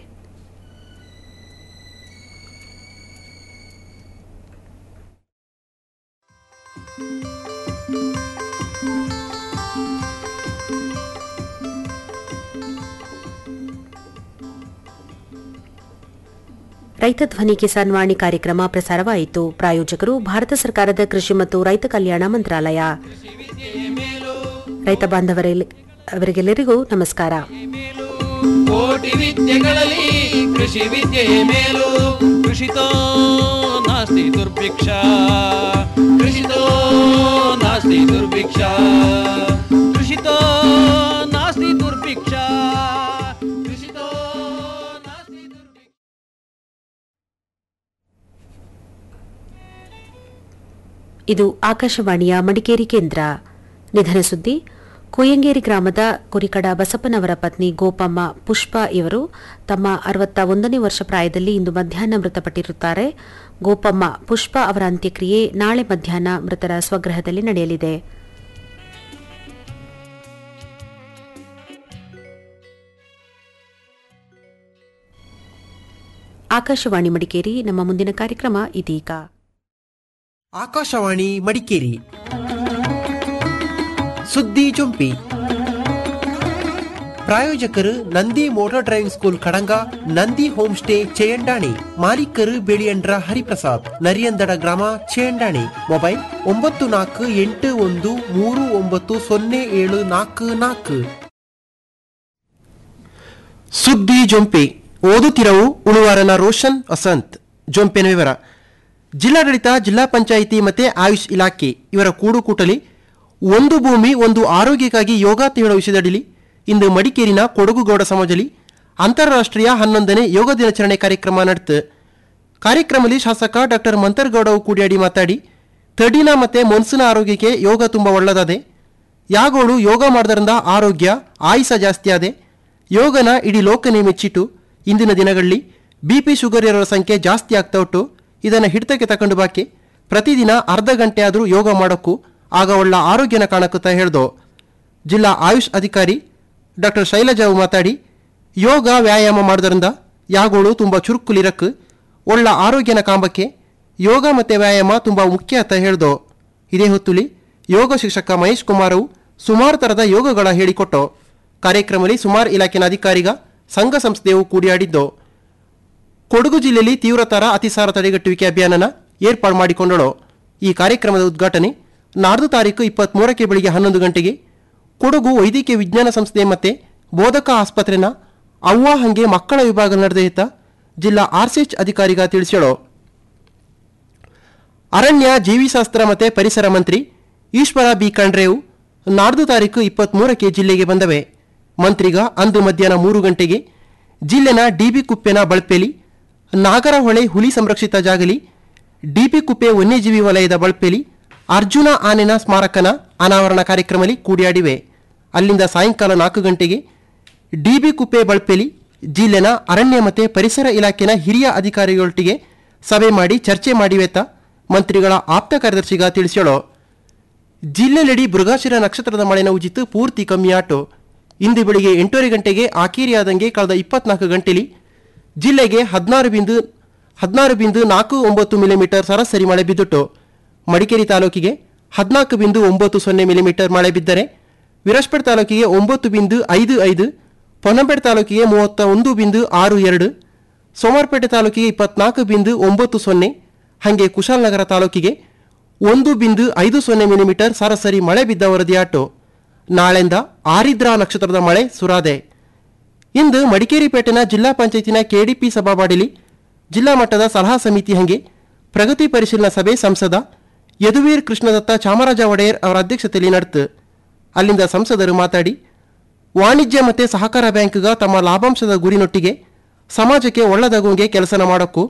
[SPEAKER 2] ರೈತ ಧ್ವನಿ ಕಿಸಾನ್ ವಾಣಿ ಕಾರ್ಯಕ್ರಮ ಪ್ರಸಾರವಾಯಿತು ಪ್ರಾಯೋಜಕರು ಭಾರತ ಸರ್ಕಾರದ ಕೃಷಿ ಮತ್ತು ರೈತ ಕಲ್ಯಾಣ ಮಂತ್ರಾಲಯ ರೈತ ಬಾಂಧವರೆಲ್ಲ- ಅವರಿಗೆಲ್ಲರಿಗೂ ನಮಸ್ಕಾರ
[SPEAKER 3] ಕೋಟಿ ವಿದ್ಯೆಗಳಲ್ಲಿ ಕೃಷಿ ವಿದ್ಯೆಯೇ ಮೇಲು ಕೃಷಿತೋ ನಾಸ್ತಿ ದುರ್ಭಿಕ್ಷ ಕೃಷಿತೋ ನಾಸ್ತಿ ದುರ್ಭಿಕ್ಷ ಕೃಷಿತೋ ನಾಸ್ತಿ ದುರ್ಭಿಕ್ಷ ಕೃಷಿತೋ ನಾಸ್ತಿ ದುರ್ಭಿಕ್ಷ
[SPEAKER 2] ಇದು ಆಕಾಶವಾಣಿಯ ಮಡಿಕೇರಿ ಕೇಂದ್ರ ನಿಧನ ಸುದ್ದಿ ಕುಯ್ಯಂಗೇರಿ ಗ್ರಾಮದ ಕುರಿಕಡ ಬಸಪ್ಪನವರ ಪತ್ನಿ ಗೋಪಮ್ಮ ಪುಷ್ಪ ಇವರು ತಮ್ಮ ಅರವತ್ತ ಒಂದನೇ ವರ್ಷ ಪ್ರಾಯದಲ್ಲಿ ಇಂದು ಮಧ್ಯಾಹ್ನ ಮೃತಪಟ್ಟಿರುತ್ತಾರೆ ಗೋಪಮ್ಮ ಪುಷ್ಪ ಅವರ ಅಂತ್ಯಕ್ರಿಯೆ ನಾಳೆ ಮಧ್ಯಾಹ್ನ ಮೃತರ ಸ್ವಗೃಹದಲ್ಲಿ ನಡೆಯಲಿದೆ ಆಕಾಶವಾಣಿ ಮಡಿಕೇರಿ ನಮ್ಮ ಮುಂದಿನ ಕಾರ್ಯಕ್ರಮ ಇದೀಗ
[SPEAKER 12] ಆಕಾಶವಾಣಿ ಮಡಿಕೇರಿ ಸುದ್ದಿ ಜೊಂಪಿ ಪ್ರಾಯೋಜಕರು Nandi motor driving school Kadanga Nandi home stay Cheyandani ಮಾಲೀಕರು ಬೆಳಿಯಂಡ್ರ ಹರಿಪ್ರಸಾದ್ ನರಿಯಂದಡ ಗ್ರಾಮ ಚೇಯಂಡಾಣಿ ಮೊಬೈಲ್ ಒಂಬತ್ತು ನಾಲ್ಕು ಎಂಟು ಒಂದು ಮೂರು ಒಂಬತ್ತು ಸೊನ್ನೆ ಏಳು ನಾಲ್ಕು ನಾಲ್ಕು ಸುದ್ದಿ ಜೊಂಪೆ ಓದುತ್ತಿರವು ಉಳುವಾರನ ರೋಷನ್ ವಸಂತ್ ಜೊಂಪೆನ ವಿವರ ಜಿಲ್ಲಾಡಳಿತ ಜಿಲ್ಲಾ ಪಂಚಾಯಿತಿ ಮತ್ತೆ ಆಯುಷ್ ಇಲಾಖೆ ಇವರ ಕೂಡುಕೂಟಲಿ ಒಂದು ಭೂಮಿ ಒಂದು ಆರೋಗ್ಯಕ್ಕಾಗಿ ಯೋಗ ತಿಂಗಳ ವಿಷಯದಡಿಲಿ ಇಂದು ಮಡಿಕೇರಿನ ಕೊಡಗುಗೌಡ ಸಮಾಜಲಿ ಅಂತಾರಾಷ್ಟ್ರೀಯ ಹನ್ನೊಂದನೇ ಯೋಗ ದಿನಾಚರಣೆ ಕಾರ್ಯಕ್ರಮ ನಡೆತು ಕಾರ್ಯಕ್ರಮದಲ್ಲಿ ಶಾಸಕ ಡಾಕ್ಟರ್ ಮಂತರ್ಗೌಡ ಕೂಡಿಯಾಡಿ ಮಾತಾಡಿ ತಡಿನ ಮತ್ತೆ ಮನ್ಸಿನ ಆರೋಗ್ಯಕ್ಕೆ ಯೋಗ ತುಂಬ ಒಳ್ಳೆದಾದೆ ಯಾಗೋಳು ಯೋಗ ಮಾಡೋದ್ರಿಂದ ಆರೋಗ್ಯ ಆಯುಸ ಜಾಸ್ತಿ ಆದೆ ಯೋಗನ ಇಡೀ ಲೋಕನೇ ಮೆಚ್ಚಿಟ್ಟು ಇಂದಿನ ದಿನಗಳಲ್ಲಿ ಬಿ ಪಿ ಶುಗರ್ ಇರೋರ ಸಂಖ್ಯೆ ಜಾಸ್ತಿ ಆಗ್ತಾ ಉಂಟು ಇದನ್ನು ಹಿಡಿತಕ್ಕೆ ತಕೊಂಡು ಬಾಕಿ ಪ್ರತಿದಿನ ಅರ್ಧ ಗಂಟೆ ಆದರೂ ಯೋಗ ಮಾಡೋಕ್ಕೂ ಆಗ ಒಳ್ಳ ಆರೋಗ್ಯನ ಕಾಣಕುತ್ತಾ ಹೇಳ್ದು ಜಿಲ್ಲಾ ಆಯುಷ್ ಅಧಿಕಾರಿ ಡಾಕ್ಟರ್ ಶೈಲಜಾವು ಮಾತಾಡಿ ಯೋಗ ವ್ಯಾಯಾಮ ಮಾಡೋದ್ರಿಂದ ಯಾಗೋಳು ತುಂಬ ಚುರುಕುಲಿರಕ್ಕೆ ಒಳ್ಳ ಆರೋಗ್ಯನ ಕಾಂಬಕ್ಕೆ ಯೋಗ ಮತ್ತು ವ್ಯಾಯಾಮ ತುಂಬ ಮುಖ್ಯ ಅಂತ ಹೇಳ್ದು ಇದೇ ಹೊತ್ತುಲಿ ಯೋಗ ಶಿಕ್ಷಕ ಮಹೇಶ್ ಕುಮಾರವು ಸುಮಾರು ಥರದ ಯೋಗಗಳ ಹೇಳಿಕೊಟ್ಟು ಕಾರ್ಯಕ್ರಮದಲ್ಲಿ ಸುಮಾರು ಇಲಾಖೆನ ಅಧಿಕಾರಿಗ ಸಂಘ ಸಂಸ್ಥೆಯು ಕೂಡಿಯಾಡಿದ್ದು ಕೊಡಗು ಜಿಲ್ಲೆಯಲ್ಲಿ ತೀವ್ರತರ ಅತಿಸಾರ ತಡೆಗಟ್ಟುವಿಕೆ ಅಭಿಯಾನನ ಏರ್ಪಾಡು ಮಾಡಿಕೊಂಡಳು ಈ ಕಾರ್ಯಕ್ರಮದ ಉದ್ಘಾಟನೆ ನಾಡ್ದು ತಾರೀಕು ಇಪ್ಪತ್ತ್ಮೂರಕ್ಕೆ ಬೆಳಿಗ್ಗೆ ಹನ್ನೊಂದು ಗಂಟೆಗೆ ಕೊಡಗು ವೈದ್ಯಕೀಯ ವಿಜ್ಞಾನ ಸಂಸ್ಥೆ ಮತ್ತೆ ಬೋಧಕ ಆಸ್ಪತ್ರೆನ ಅವ್ವ ಹಂಗೆ ಮಕ್ಕಳ ವಿಭಾಗ ನಡೆದಿತ್ತ ಜಿಲ್ಲಾ ಆರ್ಸಿಎಚ್ ಅಧಿಕಾರಿಗ ತಿಳಿಸ್ಯಾಳು ಅರಣ್ಯ ಜೀವಿಶಾಸ್ತ್ರ ಮತ್ತೆ ಪರಿಸರ ಮಂತ್ರಿ ಈಶ್ವರ ಬಿ ಖಂಡ್ರೇವು ನಾಡ್ದು ತಾರೀಕು ಇಪ್ಪತ್ತ್ಮೂರಕ್ಕೆ ಜಿಲ್ಲೆಗೆ ಬಂದವೆ ಮಂತ್ರಿಗ ಅಂದು ಮಧ್ಯಾಹ್ನ ಮೂರು ಗಂಟೆಗೆ ಜಿಲ್ಲೆನ ಡಿಬಿ ಕುಪ್ಪೆನ ಬಳಪೇಲಿ ನಾಗರಹೊಳೆ ಹುಲಿ ಸಂರಕ್ಷಿತ ಜಾಗಲಿ ಡಿಬಿ ಕುಪ್ಪೆ ವನ್ಯಜೀವಿ ವಲಯದ ಬಳಪೇಲಿ ಅರ್ಜುನ ಆನೆನ ಸ್ಮಾರಕನ ಅನಾವರಣ ಕಾರ್ಯಕ್ರಮದಲ್ಲಿ ಕೂಡಿಯಾಡಿವೆ ಅಲ್ಲಿಂದ ಸಾಯಂಕಾಲ ನಾಲ್ಕು ಗಂಟೆಗೆ ಡಿಬಿ ಕುಪ್ಪೆ ಬಳಪೇಲಿ ಜಿಲ್ಲೆನ ಅರಣ್ಯ ಮತ್ತು ಪರಿಸರ ಇಲಾಖೆನ ಹಿರಿಯ ಅಧಿಕಾರಿಗಳೊಟ್ಟಿಗೆ ಸಭೆ ಮಾಡಿ ಚರ್ಚೆ ಮಾಡಿವೆತ್ತ ಮಂತ್ರಿಗಳ ಆಪ್ತ ಕಾರ್ಯದರ್ಶಿಗ ತಿಳಿಸ್ಯಾಳು ಜಿಲ್ಲೆಲೆಡಿ ಮೃಗಾಶಿರ ನಕ್ಷತ್ರದ ಮಳೆನ ಉಜಿತು ಪೂರ್ತಿ ಕಮ್ಮಿಯಾಟು ಇಂದು ಬೆಳಿಗ್ಗೆ ಎಂಟೂವರೆ ಗಂಟೆಗೆ ಆಕೇರಿಯಾದಂಗೆ ಕಳೆದ ಇಪ್ಪತ್ನಾಲ್ಕು ಗಂಟೆಲಿ ಜಿಲ್ಲೆಗೆ ಹದಿನಾರು ಬಿಂದು ಹದಿನಾರು ಬಿಂದು ನಾಲ್ಕು ಒಂಬತ್ತು ಮಿಲಿಮೀಟರ್ ಸರಾಸರಿ ಮಳೆ ಬಿದ್ದುಟ್ಟು ಮಡಿಕೇರಿ ತಾಲೂಕಿಗೆ ಹದಿನಾಲ್ಕು ಬಿಂದು ಒಂಬತ್ತು ಸೊನ್ನೆ ಮಿಲಿಮೀಟರ್ ಮಳೆ ಬಿದ್ದರೆ ವಿರಾಜ್ಪೇಟ್ ತಾಲೂಕಿಗೆ ಒಂಬತ್ತು ಬಿಂದು ಐದು ಐದು ಪೊನ್ನಂಪೇಟೆ ತಾಲೂಕಿಗೆ ಮೂವತ್ತ ಒಂದು ಬಿಂದು ಆರು ಎರಡು ಸೋಮವಾರಪೇಟೆ ತಾಲೂಕಿಗೆ ಇಪ್ಪತ್ನಾಲ್ಕು ಬಿಂದು ಒಂಬತ್ತು ಸೊನ್ನೆ ಹಾಗೆ ಕುಶಾಲನಗರ ತಾಲೂಕಿಗೆ ಒಂದು ಬಿಂದು ಐದು ಸೊನ್ನೆ ಮಿಲಿಮೀಟರ್ ಸರಾಸರಿ ಮಳೆ ಬಿದ್ದ ವರದಿಯಾಟು ನಾಳೆಂದ ಆರಿದ್ರಾ ನಕ್ಷತ್ರದ ಮಳೆ ಸುರಾದೆ ಇಂದು ಮಡಿಕೇರಿ ಪೇಟೆನ ಜಿಲ್ಲಾ ಪಂಚಾಯತಿನ ಕೆಡಿಪಿ ಸಭಾವಾಡಿಲಿ ಜಿಲ್ಲಾ ಮಟ್ಟದ ಸಲಹಾ ಸಮಿತಿ ಹಂಗೆ ಪ್ರಗತಿ ಪರಿಶೀಲನಾ ಸಭೆ ಸಂಸದ ಯದುವೀರ್ ಕೃಷ್ಣದತ್ತ ಚಾಮರಾಜ ಒಡೆಯರ್ ಅವರ ಅಧ್ಯಕ್ಷತೆಯಲ್ಲಿ ನಡೆತು ಅಲ್ಲಿಂದ ಸಂಸದರು ಮಾತಾಡಿ ವಾಣಿಜ್ಯ ಮತ್ತು ಸಹಕಾರ ಬ್ಯಾಂಕ್ಗ ತಮ್ಮ ಲಾಭಾಂಶದ ಗುರಿನೊಟ್ಟಿಗೆ ಸಮಾಜಕ್ಕೆ ಒಳ್ಳೆದಾಗುವಂಗೆ ಕೆಲಸನ ಮಾಡೋಕ್ಕೂ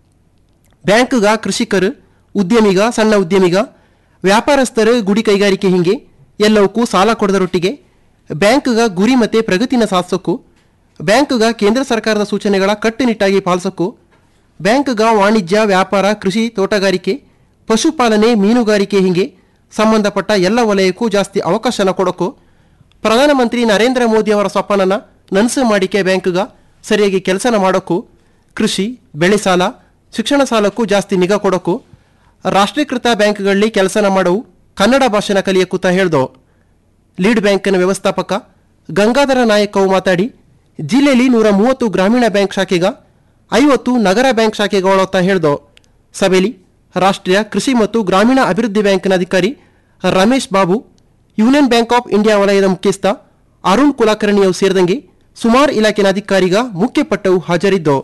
[SPEAKER 12] ಬ್ಯಾಂಕ್ಗ ಕೃಷಿಕರು ಉದ್ಯಮಿಗ ಸಣ್ಣ ಉದ್ಯಮಿಗ ವ್ಯಾಪಾರಸ್ಥರು ಗುಡಿ ಕೈಗಾರಿಕೆ ಹಿಂಗೆ ಎಲ್ಲವಕ್ಕೂ ಸಾಲ ಕೊಡದರೊಟ್ಟಿಗೆ ಬ್ಯಾಂಕ್ಗ ಗುರಿ ಮತ್ತೆ ಪ್ರಗತಿನ ಸಾಧಿಸೋಕ್ಕೂ ಬ್ಯಾಂಕ್ಗ ಕೇಂದ್ರ ಸರ್ಕಾರದ ಸೂಚನೆಗಳ ಕಟ್ಟುನಿಟ್ಟಾಗಿ ಪಾಲಿಸೋಕ್ಕೂ ಬ್ಯಾಂಕ್ಗ ವಾಣಿಜ್ಯ ವ್ಯಾಪಾರ ಕೃಷಿ ತೋಟಗಾರಿಕೆ ಪಶುಪಾಲನೆ ಮೀನುಗಾರಿಕೆ ಹಿಂಗೆ ಸಂಬಂಧಪಟ್ಟ ಎಲ್ಲ ವಲಯಕ್ಕೂ ಜಾಸ್ತಿ ಅವಕಾಶನ ಕೊಡೋಕ್ಕೂ ಪ್ರಧಾನಮಂತ್ರಿ ನರೇಂದ್ರ ಮೋದಿ ಅವರ ಸ್ವಪ್ನನ ನನಸು ಮಾಡಿಕೆ ಬ್ಯಾಂಕ್ಗ ಸರಿಯಾಗಿ ಕೆಲಸನ ಮಾಡೋಕ್ಕೂ ಕೃಷಿ ಬೆಳೆ ಸಾಲ ಶಿಕ್ಷಣ ಸಾಲಕ್ಕೂ ಜಾಸ್ತಿ ನಿಗಾ ಕೊಡೋಕ್ಕೂ ರಾಷ್ಟ್ರೀಕೃತ ಬ್ಯಾಂಕ್ಗಳಲ್ಲಿ ಕೆಲಸನ ಮಾಡವು ಕನ್ನಡ ಭಾಷೆನ ಕಲಿಯಕ್ಕೂ ತ ಹೇಳ್ದು ಲೀಡ್ ಬ್ಯಾಂಕಿನ ವ್ಯವಸ್ಥಾಪಕ ಗಂಗಾಧರ ನಾಯಕ್ ಅವು ಮಾತಾಡಿ ಜಿಲ್ಲೆಯಲ್ಲಿ ನೂರ ಮೂವತ್ತು ಗ್ರಾಮೀಣ ಬ್ಯಾಂಕ್ ಶಾಖೆಗ ಐವತ್ತು ನಗರ ಬ್ಯಾಂಕ್ ಶಾಖೆಗಳತ್ತ ಹೇಳ್ದು ಸಭೆಯಲ್ಲಿ ರಾಷ್ಟ್ರೀಯ ಕೃಷಿ ಮತ್ತು ಗ್ರಾಮೀಣ ಅಭಿವೃದ್ಧಿ ಬ್ಯಾಂಕಿನ ಅಧಿಕಾರಿ Ramesh Babu union bank of India ವಲಯದ ಮುಖ್ಯಸ್ಥ ಅರುಣ್ ಕುಲಕರ್ಣಿಯವು ಸೇರಿದಂಗೆ ಸುಮಾರು ಇಲಾಖೆನ ಅಧಿಕಾರಿಗ ಮುಖ್ಯಪಟ್ಟವು ಹಾಜರಿದ್ದು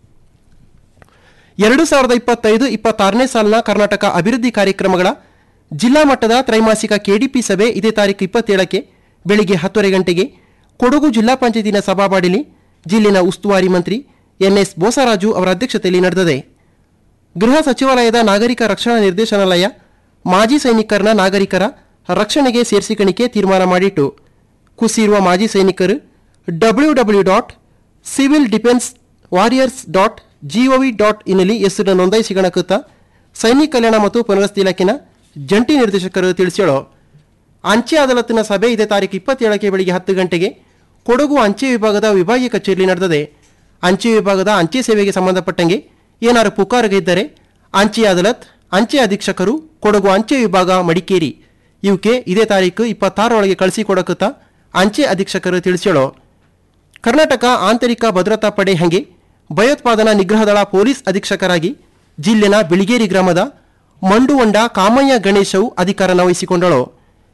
[SPEAKER 12] ಎರಡು ಸಾವಿರದ ಇಪ್ಪತ್ತೈದು ಇಪ್ಪತ್ತಾರನೇ ಸಾಲಿನ ಕರ್ನಾಟಕ ಅಭಿವೃದ್ಧಿ ಕಾರ್ಯಕ್ರಮಗಳ ಜಿಲ್ಲಾ ಮಟ್ಟದ ತ್ರೈಮಾಸಿಕ ಕೆಡಿಪಿ ಸಭೆ ಇದೇ ತಾರೀಕು ಇಪ್ಪತ್ತೇಳಕ್ಕೆ ಬೆಳಿಗ್ಗೆ ಹತ್ತುವರೆ ಗಂಟೆಗೆ ಕೊಡಗು ಜಿಲ್ಲಾ ಪಂಚಾಯತಿನ ಸಭಾವಾಡಿಲಿ ಜಿಲ್ಲೆನ ಉಸ್ತುವಾರಿ ಮಂತ್ರಿ ಎನ್ಎಸ್ ಬೋಸರಾಜು ಅವರ ಅಧ್ಯಕ್ಷತೆಯಲ್ಲಿ ನಡೆದಿದೆ ಗೃಹ ಸಚಿವಾಲಯದ ನಾಗರಿಕ ರಕ್ಷಣಾ ನಿರ್ದೇಶನಾಲಯ ಮಾಜಿ ಸೈನಿಕರನ್ನ ನಾಗರಿಕರ ರಕ್ಷಣೆಗೆ ಸೇರಿಸಿಕಣಿಕೆ ತೀರ್ಮಾನ ಮಾಡಿಟ್ಟು ಕುಸಿರುವ ಮಾಜಿ ಸೈನಿಕರು W W dot civil defence warriors dot GOV dot ಇನ್ನಲ್ಲಿ ಹೆಸರು ನೋಂದಾಯಿಸಿಕಣಕುತ್ತ ಸೈನಿಕ ಕಲ್ಯಾಣ ಮತ್ತು ಪುನರ್ವಸತಿ ಇಲಾಖೆನ ಜಂಟಿ ನಿರ್ದೇಶಕರು ತಿಳಿಸ್ಯಾಳು ಅಂಚೆ ಅದಾಲತಿನ ಸಭೆ ಇದೇ ತಾರೀಕು ಇಪ್ಪತ್ತೇಳಕ್ಕೆ ಬೆಳಿಗ್ಗೆ ಹತ್ತು ಗಂಟೆಗೆ ಕೊಡಗು ಅಂಚೆ ವಿಭಾಗದ ವಿಭಾಗೀಯ ಕಚೇರಿಯಲ್ಲಿ ನಡೆದಿದೆ ಅಂಚೆ ವಿಭಾಗದ ಅಂಚೆ ಸೇವೆಗೆ ಸಂಬಂಧಪಟ್ಟಂಗೆ ಏನಾರು ಪುಕಾರಿಗೆ ಇದ್ದರೆ ಅಂಚೆ ಅದಾಲತ್ ಅಂಚೆ ಅಧೀಕ್ಷಕರು ಕೊಡಗು ಅಂಚೆ ವಿಭಾಗ ಮಡಿಕೇರಿ ಇವಕ್ಕೆ ಇದೇ ತಾರೀಕು ಇಪ್ಪತ್ತಾರರೊಳಗೆ ಕಳಿಸಿಕೊಡಕುತ್ತ ಅಂಚೆ ಅಧೀಕ್ಷಕರು ತಿಳಿಸ್ಯಾಳು ಕರ್ನಾಟಕ ಆಂತರಿಕ ಭದ್ರತಾ ಪಡೆ ಹಂಗೆ ಭಯೋತ್ಪಾದನಾ ನಿಗ್ರಹ ದಳ ಪೊಲೀಸ್ ಅಧೀಕ್ಷಕರಾಗಿ ಜಿಲ್ಲೆನ ಬಿಳಿಗೇರಿ ಗ್ರಾಮದ ಮಂಡುವಂಡ ಕಾಮಯ್ಯ ಗಣೇಶವು ಅಧಿಕಾರನ ವಹಿಸಿಕೊಂಡಳು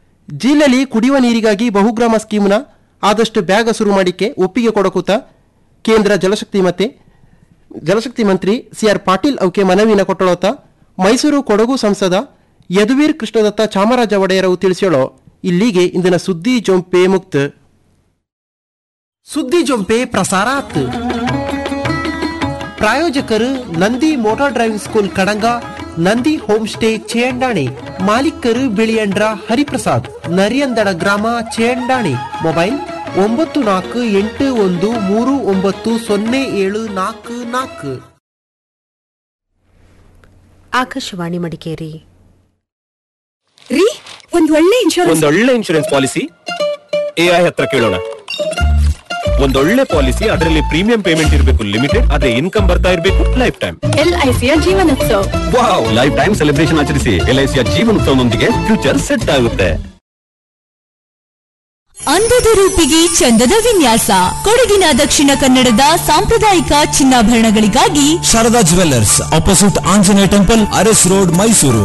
[SPEAKER 12] ಜಿಲ್ಲೆಯಲ್ಲಿ ಕುಡಿಯುವ ನೀರಿಗಾಗಿ ಬಹುಗ್ರಾಮ ಸ್ಕೀಮ್ನ ಆದಷ್ಟು ಬೇಗ ಶುರು ಮಾಡಿಕೆ ಒಪ್ಪಿಗೆ ಕೊಡಕುತ್ತ ಕೇಂದ್ರ ಜಲಶಕ್ತಿ ಮತ್ತೆ ಜಲಶಕ್ತಿ ಮಂತ್ರಿ ಸಿಆರ್ ಪಾಟೀಲ್ ಅವಕ್ಕೆ ಮನವಿನ ಕೊಟ್ಟಳೋತ ಮೈಸೂರು ಕೊಡಗು ಸಂಸದ ಯದುವೀರ್ ಕೃಷ್ಣದತ್ತ ಚಾಮರಾಜ ಒಡೆಯರವು ತಿಳಿಸ್ಯಾಳೋ ಇಲ್ಲಿಗೆ ಇಂದಿನ ಸುದ್ದಿ ಜೊಂಪೆ ಮುಕ್ತ ಸುದ್ದಿ ಜೊಂಪೆ ಪ್ರಸಾರಾತ್ ಪ್ರಾಯೋಜಕರು Nandi motor driving school Kadanga Nandi home stay Chendani ಮಾಲೀಕರು ಬಿಳಿಯಂಡ್ರ ಹರಿಪ್ರಸಾದ್ ನರಿಯಂದಡ ಗ್ರಾಮ ಚೇಂಡಾಣಿ ಮೊಬೈಲ್ ಒಂಬತ್ತು ನಾಲ್ಕು ಎಂಟು ಒಂದು ಮೂರು ಒಂಬತ್ತು ಸೊನ್ನೆ ಏಳು ನಾಲ್ಕು ನಾಲ್ಕು
[SPEAKER 2] ಆಕಾಶವಾಣಿ ಮಡಿಕೇರಿ
[SPEAKER 13] ರೀ ಒಂದ್ ಒಳ್ಳೆ ಇನ್ಶೂರೆನ್ಸ್
[SPEAKER 14] ಒಂದೊಳ್ಳೆ ಇನ್ಶೂರೆನ್ಸ್ ಪಾಲಿಸಿ ಎಐ ಹತ್ರ ಕೇಳೋಣ ಒಂದೊಳ್ಳೆ ಪಾಲಿಸಿ ಅದರಲ್ಲಿ ಪ್ರೀಮಿಯಂ ಪೇಮೆಂಟ್ ಇರಬೇಕು ಲಿಮಿಟೆಡ್ ಅದೇ ಇನ್ಕಮ್ ಬರ್ತಾ ಇರಬೇಕು ಲೈಫ್ ಟೈಮ್
[SPEAKER 13] ಎಲ್ಐಸಿಯ Jeevanotsav
[SPEAKER 14] wow life time celebration ಆಚರಿಸಿ ಎಲ್ಐಸಿಯ ಜೀವನೋತ್ಸವದೊಂದಿಗೆ ಫ್ಯೂಚರ್ ಸೆಟ್ ಆಗುತ್ತೆ
[SPEAKER 15] ಅಂದದ ರೂಪಿಗೆ ಚಂದದ ವಿನ್ಯಾಸ ಕೊಡಗಿನ ದಕ್ಷಿಣ ಕನ್ನಡದ ಸಾಂಪ್ರದಾಯಿಕ ಚಿನ್ನಾಭರಣಗಳಿಗಾಗಿ
[SPEAKER 16] Sharada jewellers opposite Anjaneya temple Aras road Mysuru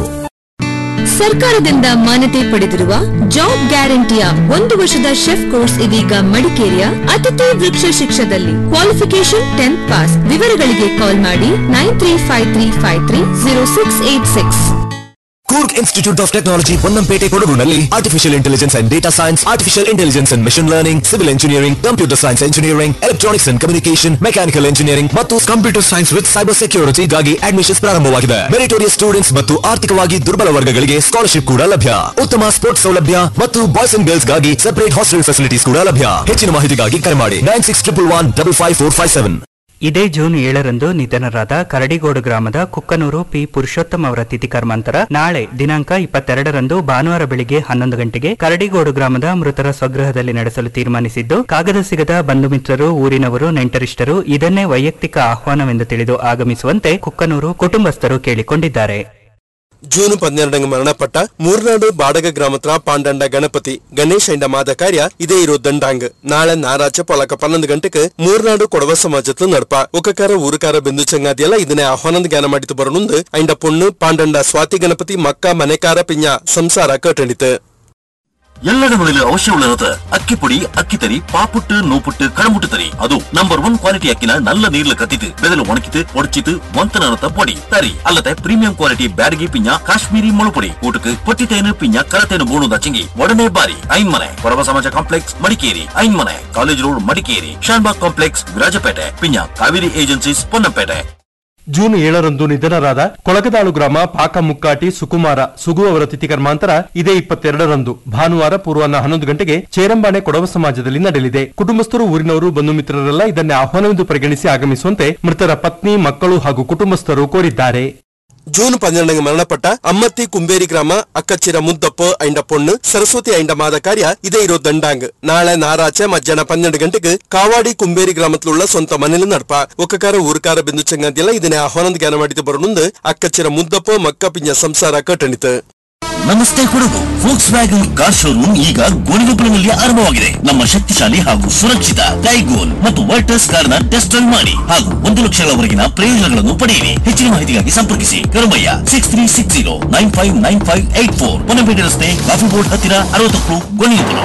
[SPEAKER 15] ಸರ್ಕಾರದಿಂದ ಮಾನ್ಯತೆ ಪಡೆದಿರುವ ಜಾಬ್ ಗ್ಯಾರಂಟಿಯ ಒಂದು ವರ್ಷದ ಶೆಫ್ ಕೋರ್ಸ್ ಇದೀಗ ಮಡಿಕೇರಿಯ ಅತಿಥಿ ವೃಕ್ಷ ಶಿಕ್ಷದಲ್ಲಿ ಕ್ವಾಲಿಫಿಕೇಶನ್ ಟೆಂತ್ ಪಾಸ್ ವಿವರಗಳಿಗೆ ಕಾಲ್ ಮಾಡಿ nine three five three five three zero six eight six
[SPEAKER 16] Coorg institute of technology Ponnampet ಕೊಡಗುನಲ್ಲಿ artificial intelligence and data science artificial intelligence and machine learning civil engineering computer science engineering electronics and communication mechanical engineering ಮತ್ತು computer science with cyber ಸೆಕ್ಯೂರಿಟಿಗಾಗಿ admissions ಪ್ರಾರಂಭವಾಗಿದೆ meritorious students ಮತ್ತು ಆರ್ಥಿಕವಾಗಿ ದುರ್ಬಲ ವರ್ಗಗಳಿಗೆ scholarship ಕೂಡ ಲಭ್ಯ ಉತ್ತಮ ಸ್ಪೋರ್ಟ್ಸ್ ಸೌಲಭ್ಯ ಮತ್ತು ಬಾಯ್ಸ್ ಅಂಡ್ ಗರ್ಲ್ಸ್ ಗಾಗಿ ಸೆಪರೇಟ್ ಹಾಸ್ಟೆಲ್ ಫೆಸಿಲಿಟೀಸ್ ಕೂಡ ಲಭ್ಯ ಹೆಚ್ಚಿನ ಮಾಹಿತಿಗಾಗಿ ಕರೆ ಮಾಡಿ nine six triple one double five four five seven
[SPEAKER 17] ಇದೇ ಜೂನ್ ಏಳರಂದು ನಿಧನರಾದ ಕರಡಿಗೋಡು ಗ್ರಾಮದ ಕುಕ್ಕನೂರು ಪಿ ಪುರುಷೋತ್ತಮ್ ಅವರ ತಿಥಿ ಕರ್ಮಾಂತರ ನಾಳೆ ದಿನಾಂಕ ಇಪ್ಪತ್ತೆರಡರಂದು ಭಾನುವಾರ ಬೆಳಿಗ್ಗೆ ಹನ್ನೊಂದು ಗಂಟೆಗೆ ಕರಡಿಗೋಡು ಗ್ರಾಮದ ಮೃತರ ಸ್ವಗೃಹದಲ್ಲಿ ನಡೆಸಲು ತೀರ್ಮಾನಿಸಿದ್ದು ಕಾಗದ ಸಿಗದ ಬಂಧು ಮಿತ್ರರು ಊರಿನವರು ನೆಂಟರಿಷ್ಟರು ಇದನ್ನೇ ವೈಯಕ್ತಿಕ ಆಹ್ವಾನವೆಂದು ತಿಳಿದು ಆಗಮಿಸುವಂತೆ ಕುಕ್ಕನೂರು ಕುಟುಂಬಸ್ಥರು ಕೇಳಿಕೊಂಡಿದ್ದಾರೆ
[SPEAKER 18] ಜೂನ್ ಪನ್ನೆರಡಂಗ ಮರಣಪಟ್ಟ ಮೂರ್ನಾಡು ಬಾಡಗ ಗ್ರಾಮತ್ರ ಪಾಂಡಂಡ ಗಣಪತಿ ಗಣೇಶ ಇಂಡ ಮಾದ ಕಾರ್ಯ ಇದೇ ಇರೋ ದಂಡಾಂಗ್ ನಾಳೆ ನಾರಾಚ ಪೊಲಕ ಪನ್ನೊಂದು ಗಂಟೆಗೆ ಮೂರ್ನಾಡು ಕೊಡವ ಸಮಾಜತ್ಲು ನಡಪ ಒಕ್ಕಕಾರ ಊರುಕಾರ ಬಿಂದು ಚಂಗಾದಿಯಲ್ಲ ಇದನ್ನೇ ಆಹ್ವಾನದ ಜ್ಞಾನ ಮಾಡಿತು ಬರನುಂದು ಐಂಡ ಪೊಣ್ಣು ಪಾಂಡಂಡ ಸ್ವಾತಿ ಗಣಪತಿ ಮಕ್ಕ ಮನೆಕಾರ ಪಿಂಜ ಸಂಸಾರ ಕಟ್ಟಣಿತು
[SPEAKER 19] ಎಲ್ಲೆಡೆಗಳಲ್ಲಿ ಅವಶ್ಯമുള്ളത് അക്കിപ്പൊടി അക്കിത്തരി പാപ്പുട്ട് നൂപ്പുട്ട് കടമുട്ട് തരി അതും നമ്പർ ಒನ್ ಕ್ವಾಲಿಟಿ ಅಕ್ಕಿನ ನಲ್ಲ ನೀರ್ಲ ಕತ್ತಿತು ಬೆದಲು ಒಣಕಿತು ಒಡಚಿತು ಒಂತನರತ പൊടി തരി അല്ലത്തെ പ്രീമിയം ക്വാളിറ്റി ಬ್ಯಾಡಗಿ ಪಿಂಜ ಕಾಶ್ಮೀರಿ ಮುಳುಪೊಡಿ ಊಟಕ್ಕೆ ಪೊಟ್ಟಿತೇನು ಪಿಂಜ ಕರತೇನು ಬೋಣು ದಚ್ಚಂಗಿ ಒಡನೆ ಬಾರಿ Ainmane Kodava Samaja complex Madikeri Ainmane college road Madikeri Shanbhag complex Virajpet ಪಿಂಜ ಕಾವೇರಿ ಏಜೆನ್ಸೀಸ್ ಪೊನ್ನಪೇಟೆ
[SPEAKER 20] ಜೂನ್ ಏಳರಂದು ನಿಧನರಾದ ಕೊಳಗದಾಳು ಗ್ರಾಮ ಪಾಕ ಮುಕ್ಕಾಟಿ ಸುಕುಮಾರ ಸುಗು ಅವರ ತಿಥಿ ಕರ್ಮಾಂತರ ಇದೇ ಇಪ್ಪತ್ತೆರಡರಂದು ಭಾನುವಾರ ಪೂರ್ವಾಹ್ನ ಹನ್ನೊಂದು ಗಂಟೆಗೆ ಚೇರಂಬಾಣೆ ಕೊಡವ ಸಮಾಜದಲ್ಲಿ ನಡೆಯಲಿದೆ ಕುಟುಂಬಸ್ಥರು ಊರಿನವರು ಬಂಧು ಮಿತ್ರರೆಲ್ಲ ಇದನ್ನೇ ಆಹ್ವಾನವೆಂದು ಪರಿಗಣಿಸಿ ಆಗಮಿಸುವಂತೆ ಮೃತರ ಪತ್ನಿ ಮಕ್ಕಳು ಹಾಗೂ ಕುಟುಂಬಸ್ಥರು ಕೋರಿದ್ದಾರೆ
[SPEAKER 18] ಜೂನ್ ಪನ್ನೆರಡಂಗ ಮರಣಪಟ್ಟ ಅಮ್ಮತ್ತಿ ಕುಂಬೇರಿ ಗ್ರಾಮ ಅಕ್ಕಚ್ಚಿರ ಮುದ್ದಪ್ಪ ಐಂಡ ಪೊಣ್ಣು ಸರಸ್ವತಿ ಐಂಡ ಮಾದ ಕಾರ್ಯ ಇದೇ ಇರೋ ದಂಡಾಂಗ್ ನಾಳೆ ನಾರಾಚೆ ಮಧ್ಯಾಹ್ನ ಪನ್ನೆರಡು ಗಂಟೆಗೆ ಕಾವಾಡಿ ಕುಂಬೇರಿ ಗ್ರಾಮತ್ലുള്ള ಸ್ವಂತ ಮನೇಲಿ ನಡಪ ಒಕ್ಕಕಾರ ಊರುಕಾರ ಬಿಂದು ಚಂಗಂದಿಲ್ಲ ಇದನ್ನೇ ಆಹ್ವಾನದ ಜ್ಞಾನ ಮಾಡಿತು ಬರನುಂದು ಅಕ್ಕಚ್ಚಿರ ಮುದ್ದಪ್ಪ ಮಕ್ಕ ಪಿಂಜ ಸಂಸಾರ ಕಟ್ಟಣಿತು
[SPEAKER 19] ನಮಸ್ತೆ Kodagu Volkswagen car showroom ಈಗ ಗೋಣಿಗೊಪ್ಪಲಿನಲ್ಲಿ ಆರಂಭವಾಗಿದೆ ನಮ್ಮ ಶಕ್ತಿಶಾಲಿ ಹಾಗೂ ಸುರಕ್ಷಿತ ಟೈಗೋಲ್ ಮತ್ತು ವರ್ಟಸ್ ಕಾರ್ ನ ಟೆಸ್ಟ್ ಡ್ರೈವ್ ಮಾಡಿ ಹಾಗೂ ಒಂದು ಲಕ್ಷಗಳವರೆಗಿನ ಪ್ರಯೋಜನಗಳನ್ನು ಪಡೆಯಿರಿ ಹೆಚ್ಚಿನ ಮಾಹಿತಿಗಾಗಿ ಸಂಪರ್ಕಿಸಿ Karumaiah six three six zero nine five nine five eight four Ponnampet ರಸ್ತೆ ಕಾಫಿ ಬೋರ್ಡ್ ಹತ್ತಿರ Aravathokklu Gonikoppal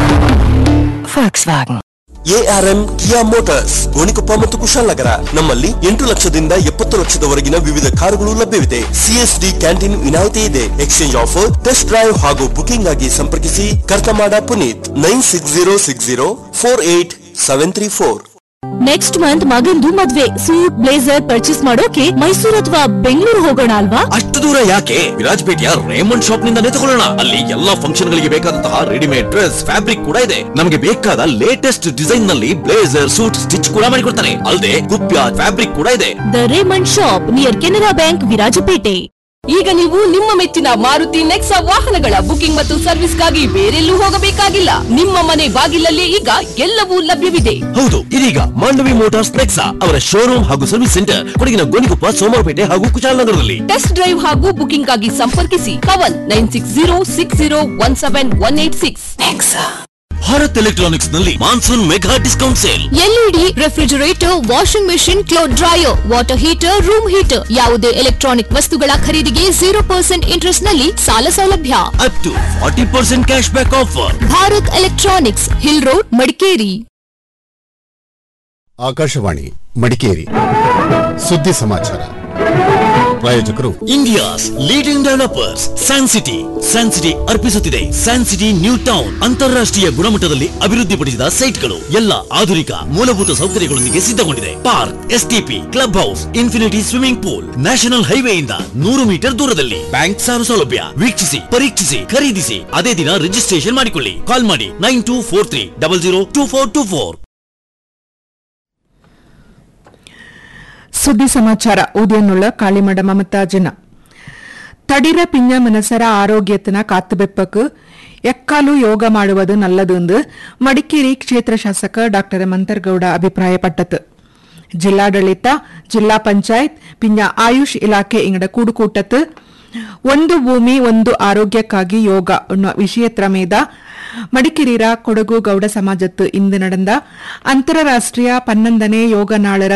[SPEAKER 18] ARM Kia Motors Gonikoppa ಮತ್ತು ಕುಶಾಲನಗರ ನಮ್ಮಲ್ಲಿ ಎಂಟು ಲಕ್ಷದಿಂದ ಎಪ್ಪತ್ತು ಲಕ್ಷದವರೆಗಿನ ವಿವಿಧ ಕಾರುಗಳು ಲಭ್ಯವಿದೆ ಸಿಎಸ್ಡಿ ಕ್ಯಾಂಟೀನ್ ವಿನಾಯಿತಿ ಇದೆ ಎಕ್ಸ್ಚೇಂಜ್ ಆಫರ್ ಟೆಸ್ಟ್ ಡ್ರೈವ್ ಹಾಗೂ ಬುಕಿಂಗ್ ಆಗಿ ಸಂಪರ್ಕಿಸಿ Karthamada Puneeth nine six zero six zero four eight seven three four
[SPEAKER 15] next month ಮಗಂದು ಮದ್ವೆ ಸೂಟ್ ಬ್ಲೇಸರ್ ಪರ್ಚೇಸ್ ಮಾಡೋಕೆ ಮೈಸೂರು ಅಥವಾ ಬೆಂಗಳೂರು ಹೋಗೋಣ ಅಲ್ವಾ
[SPEAKER 19] ಅಷ್ಟು ದೂರ ಯಾಕೆ ವಿರಾಜಪೇಟೆಯ ರೇಮಂಡ್ ಶಾಪ್ ನಿಂದಾನೇ ತಗೊಳ್ಳೋಣ ಅಲ್ಲಿ ಎಲ್ಲಾ ಫಂಕ್ಷನ್ ಗಳಿಗೆ ಬೇಕಾದಂತಹ ರೆಡಿಮೇಡ್ ಡ್ರೆಸ್ ಫ್ಯಾಬ್ರಿಕ್ ಕೂಡ ಇದೆ ನಮಗೆ ಬೇಕಾದ ಲೇಟೆಸ್ಟ್ ಡಿಸೈನ್ ನಲ್ಲಿ ಬ್ಲೇಸರ್ ಸೂಟ್ ಸ್ಟಿಚ್ ಕೂಡ ಮಾಡಿಕೊಡ್ತಾರೆ ಅಲ್ಲದೆ ಕುಪ್ಯ ಫ್ಯಾಬ್ರಿಕ್ ಕೂಡ ಇದೆ
[SPEAKER 15] the Raymond shop near Canara bank Virajpet
[SPEAKER 13] ಈಗ ನೀವು ನಿಮ್ಮ ಮೆಚ್ಚಿನ ಮಾರುತಿ ನೆಕ್ಸಾ ವಾಹನಗಳ ಬುಕಿಂಗ್ ಮತ್ತು ಸರ್ವಿಸ್ಗಾಗಿ ಬೇರೆಲ್ಲೂ ಹೋಗಬೇಕಾಗಿಲ್ಲ ನಿಮ್ಮ ಮನೆ ಬಾಗಿಲಲ್ಲಿ ಈಗ ಎಲ್ಲವೂ ಲಭ್ಯವಿದೆ
[SPEAKER 19] ಹೌದು ಇದೀಗ ಮಾಂಡವಿ ಮೋಟಾರ್ಸ್ ನೆಕ್ಸಾ ಅವರ ಶೋರೂಮ್ ಹಾಗೂ ಸರ್ವಿಸ್ ಸೆಂಟರ್ ಕೊಡಗಿನ ಗೋಣಿಕೊಪ್ಪ ಸೋಮವಾರಪೇಟೆ ಹಾಗೂ ಕುಶಾಲನಗರದಲ್ಲಿ
[SPEAKER 13] ಟೆಸ್ಟ್ ಡ್ರೈವ್ ಹಾಗೂ ಬುಕಿಂಗ್ ಆಗಿ ಸಂಪರ್ಕಿಸಿ Kavan nine six zero six zero one seven one eight six
[SPEAKER 19] Bharat electronics ನಲ್ಲಿ monsoon mega discount sale
[SPEAKER 15] LED refrigerator washing machine cloth dryer water heater room heater ಯಾವುದೇ electronic ವಸ್ತುಗಳ ಖರೀದಿಗೆ ಜೀರೋ ಪರ್ಸೆಂಟ್ ಇಂಟ್ರೆಸ್ಟ್ ನಲ್ಲಿ ಸಾಲ ಸೌಲಭ್ಯ
[SPEAKER 19] up to forty percent cash back offer
[SPEAKER 15] Bharat electronics hill road Madikeri
[SPEAKER 21] Akashvani Madikeri ಸುದ್ದಿ ಸಮಾಚಾರ ಪ್ರಾಯೋಜಕರು
[SPEAKER 22] India's leading developers Sancity Sancity ಅರ್ಪಿಸುತ್ತಿದೆ ಸ್ಯಾನ್ಸಿಟಿ ನ್ಯೂ ಟೌನ್ ಅಂತಾರಾಷ್ಟ್ರೀಯ ಗುಣಮಟ್ಟದಲ್ಲಿ ಅಭಿವೃದ್ಧಿಪಡಿಸಿದ ಸೈಟ್ಗಳು ಎಲ್ಲ ಆಧುನಿಕ ಮೂಲಭೂತ ಸೌಕರ್ಯಗಳೊಂದಿಗೆ ಸಿದ್ಧಗೊಂಡಿದೆ park STP club house infinity swimming pool national ಹೈವೇಯಿಂದ ನೂರು ಮೀಟರ್ ದೂರದಲ್ಲಿ ಬ್ಯಾಂಕ್ ಸಾಲ ಸೌಲಭ್ಯ ವೀಕ್ಷಿಸಿ ಪರೀಕ್ಷಿಸಿ ಖರೀದಿಸಿ ಅದೇ ದಿನ ರಿಜಿಸ್ಟ್ರೇಷನ್ ಮಾಡಿಕೊಳ್ಳಿ ಕಾಲ್ ಮಾಡಿ nine two four three double zero two four two four
[SPEAKER 23] ಸುದ್ದಿ ಸಮಾಚಾರ ಉದಯನ್ನುಳ್ಳ ಕಾಳಿಮಡ ಮಮತಾಜನ ತಡಿರ ಪಿಂಜ ಮನಸರ ಆರೋಗ್ಯத்திನ ಕಾத்துಬೆಪ್ಪக்கு ಎಕ್ಕಾಲು ಯೋಗ ಮಾಡುವುದು ನಲ್ಲದು ಎಂದು ಮಡಿಕೇರಿ ಕ್ಷೇತ್ರ ಶಾಸಕ ಡಾಕ್ಟರ್ ಮಂತರ್ಗೌಡ ಅಭಿಪ್ರಾಯಪಟ್ಟತು ಜಿಲ್ಲಾಡಳಿತ ಜಿಲ್ಲಾ ಪಂಚಾಯತ್ ಪಿಂಜ ಆಯುಷ್ ಇಲಾಖೆ ಇಂಗಡ ಕೂಡುಕೂಟತ್ತು ಒಂದು ಭೂಮಿ ಒಂದು ಆರೋಗ್ಯಕ್ಕಾಗಿ ಯೋಗ ಎನ್ನುವ ವಿಷಯತ್ರ ಮೇದ ಮಡಿಕೇರಿರ ಕೊಡಗು ಗೌಡ ಸಮಾಜತ್ತು ಇಂದು ನಡೆದ ಅಂತಾರಾಷ್ಟ್ರೀಯ ಪನ್ನೊಂದನೇ ಯೋಗ ನಾಳರ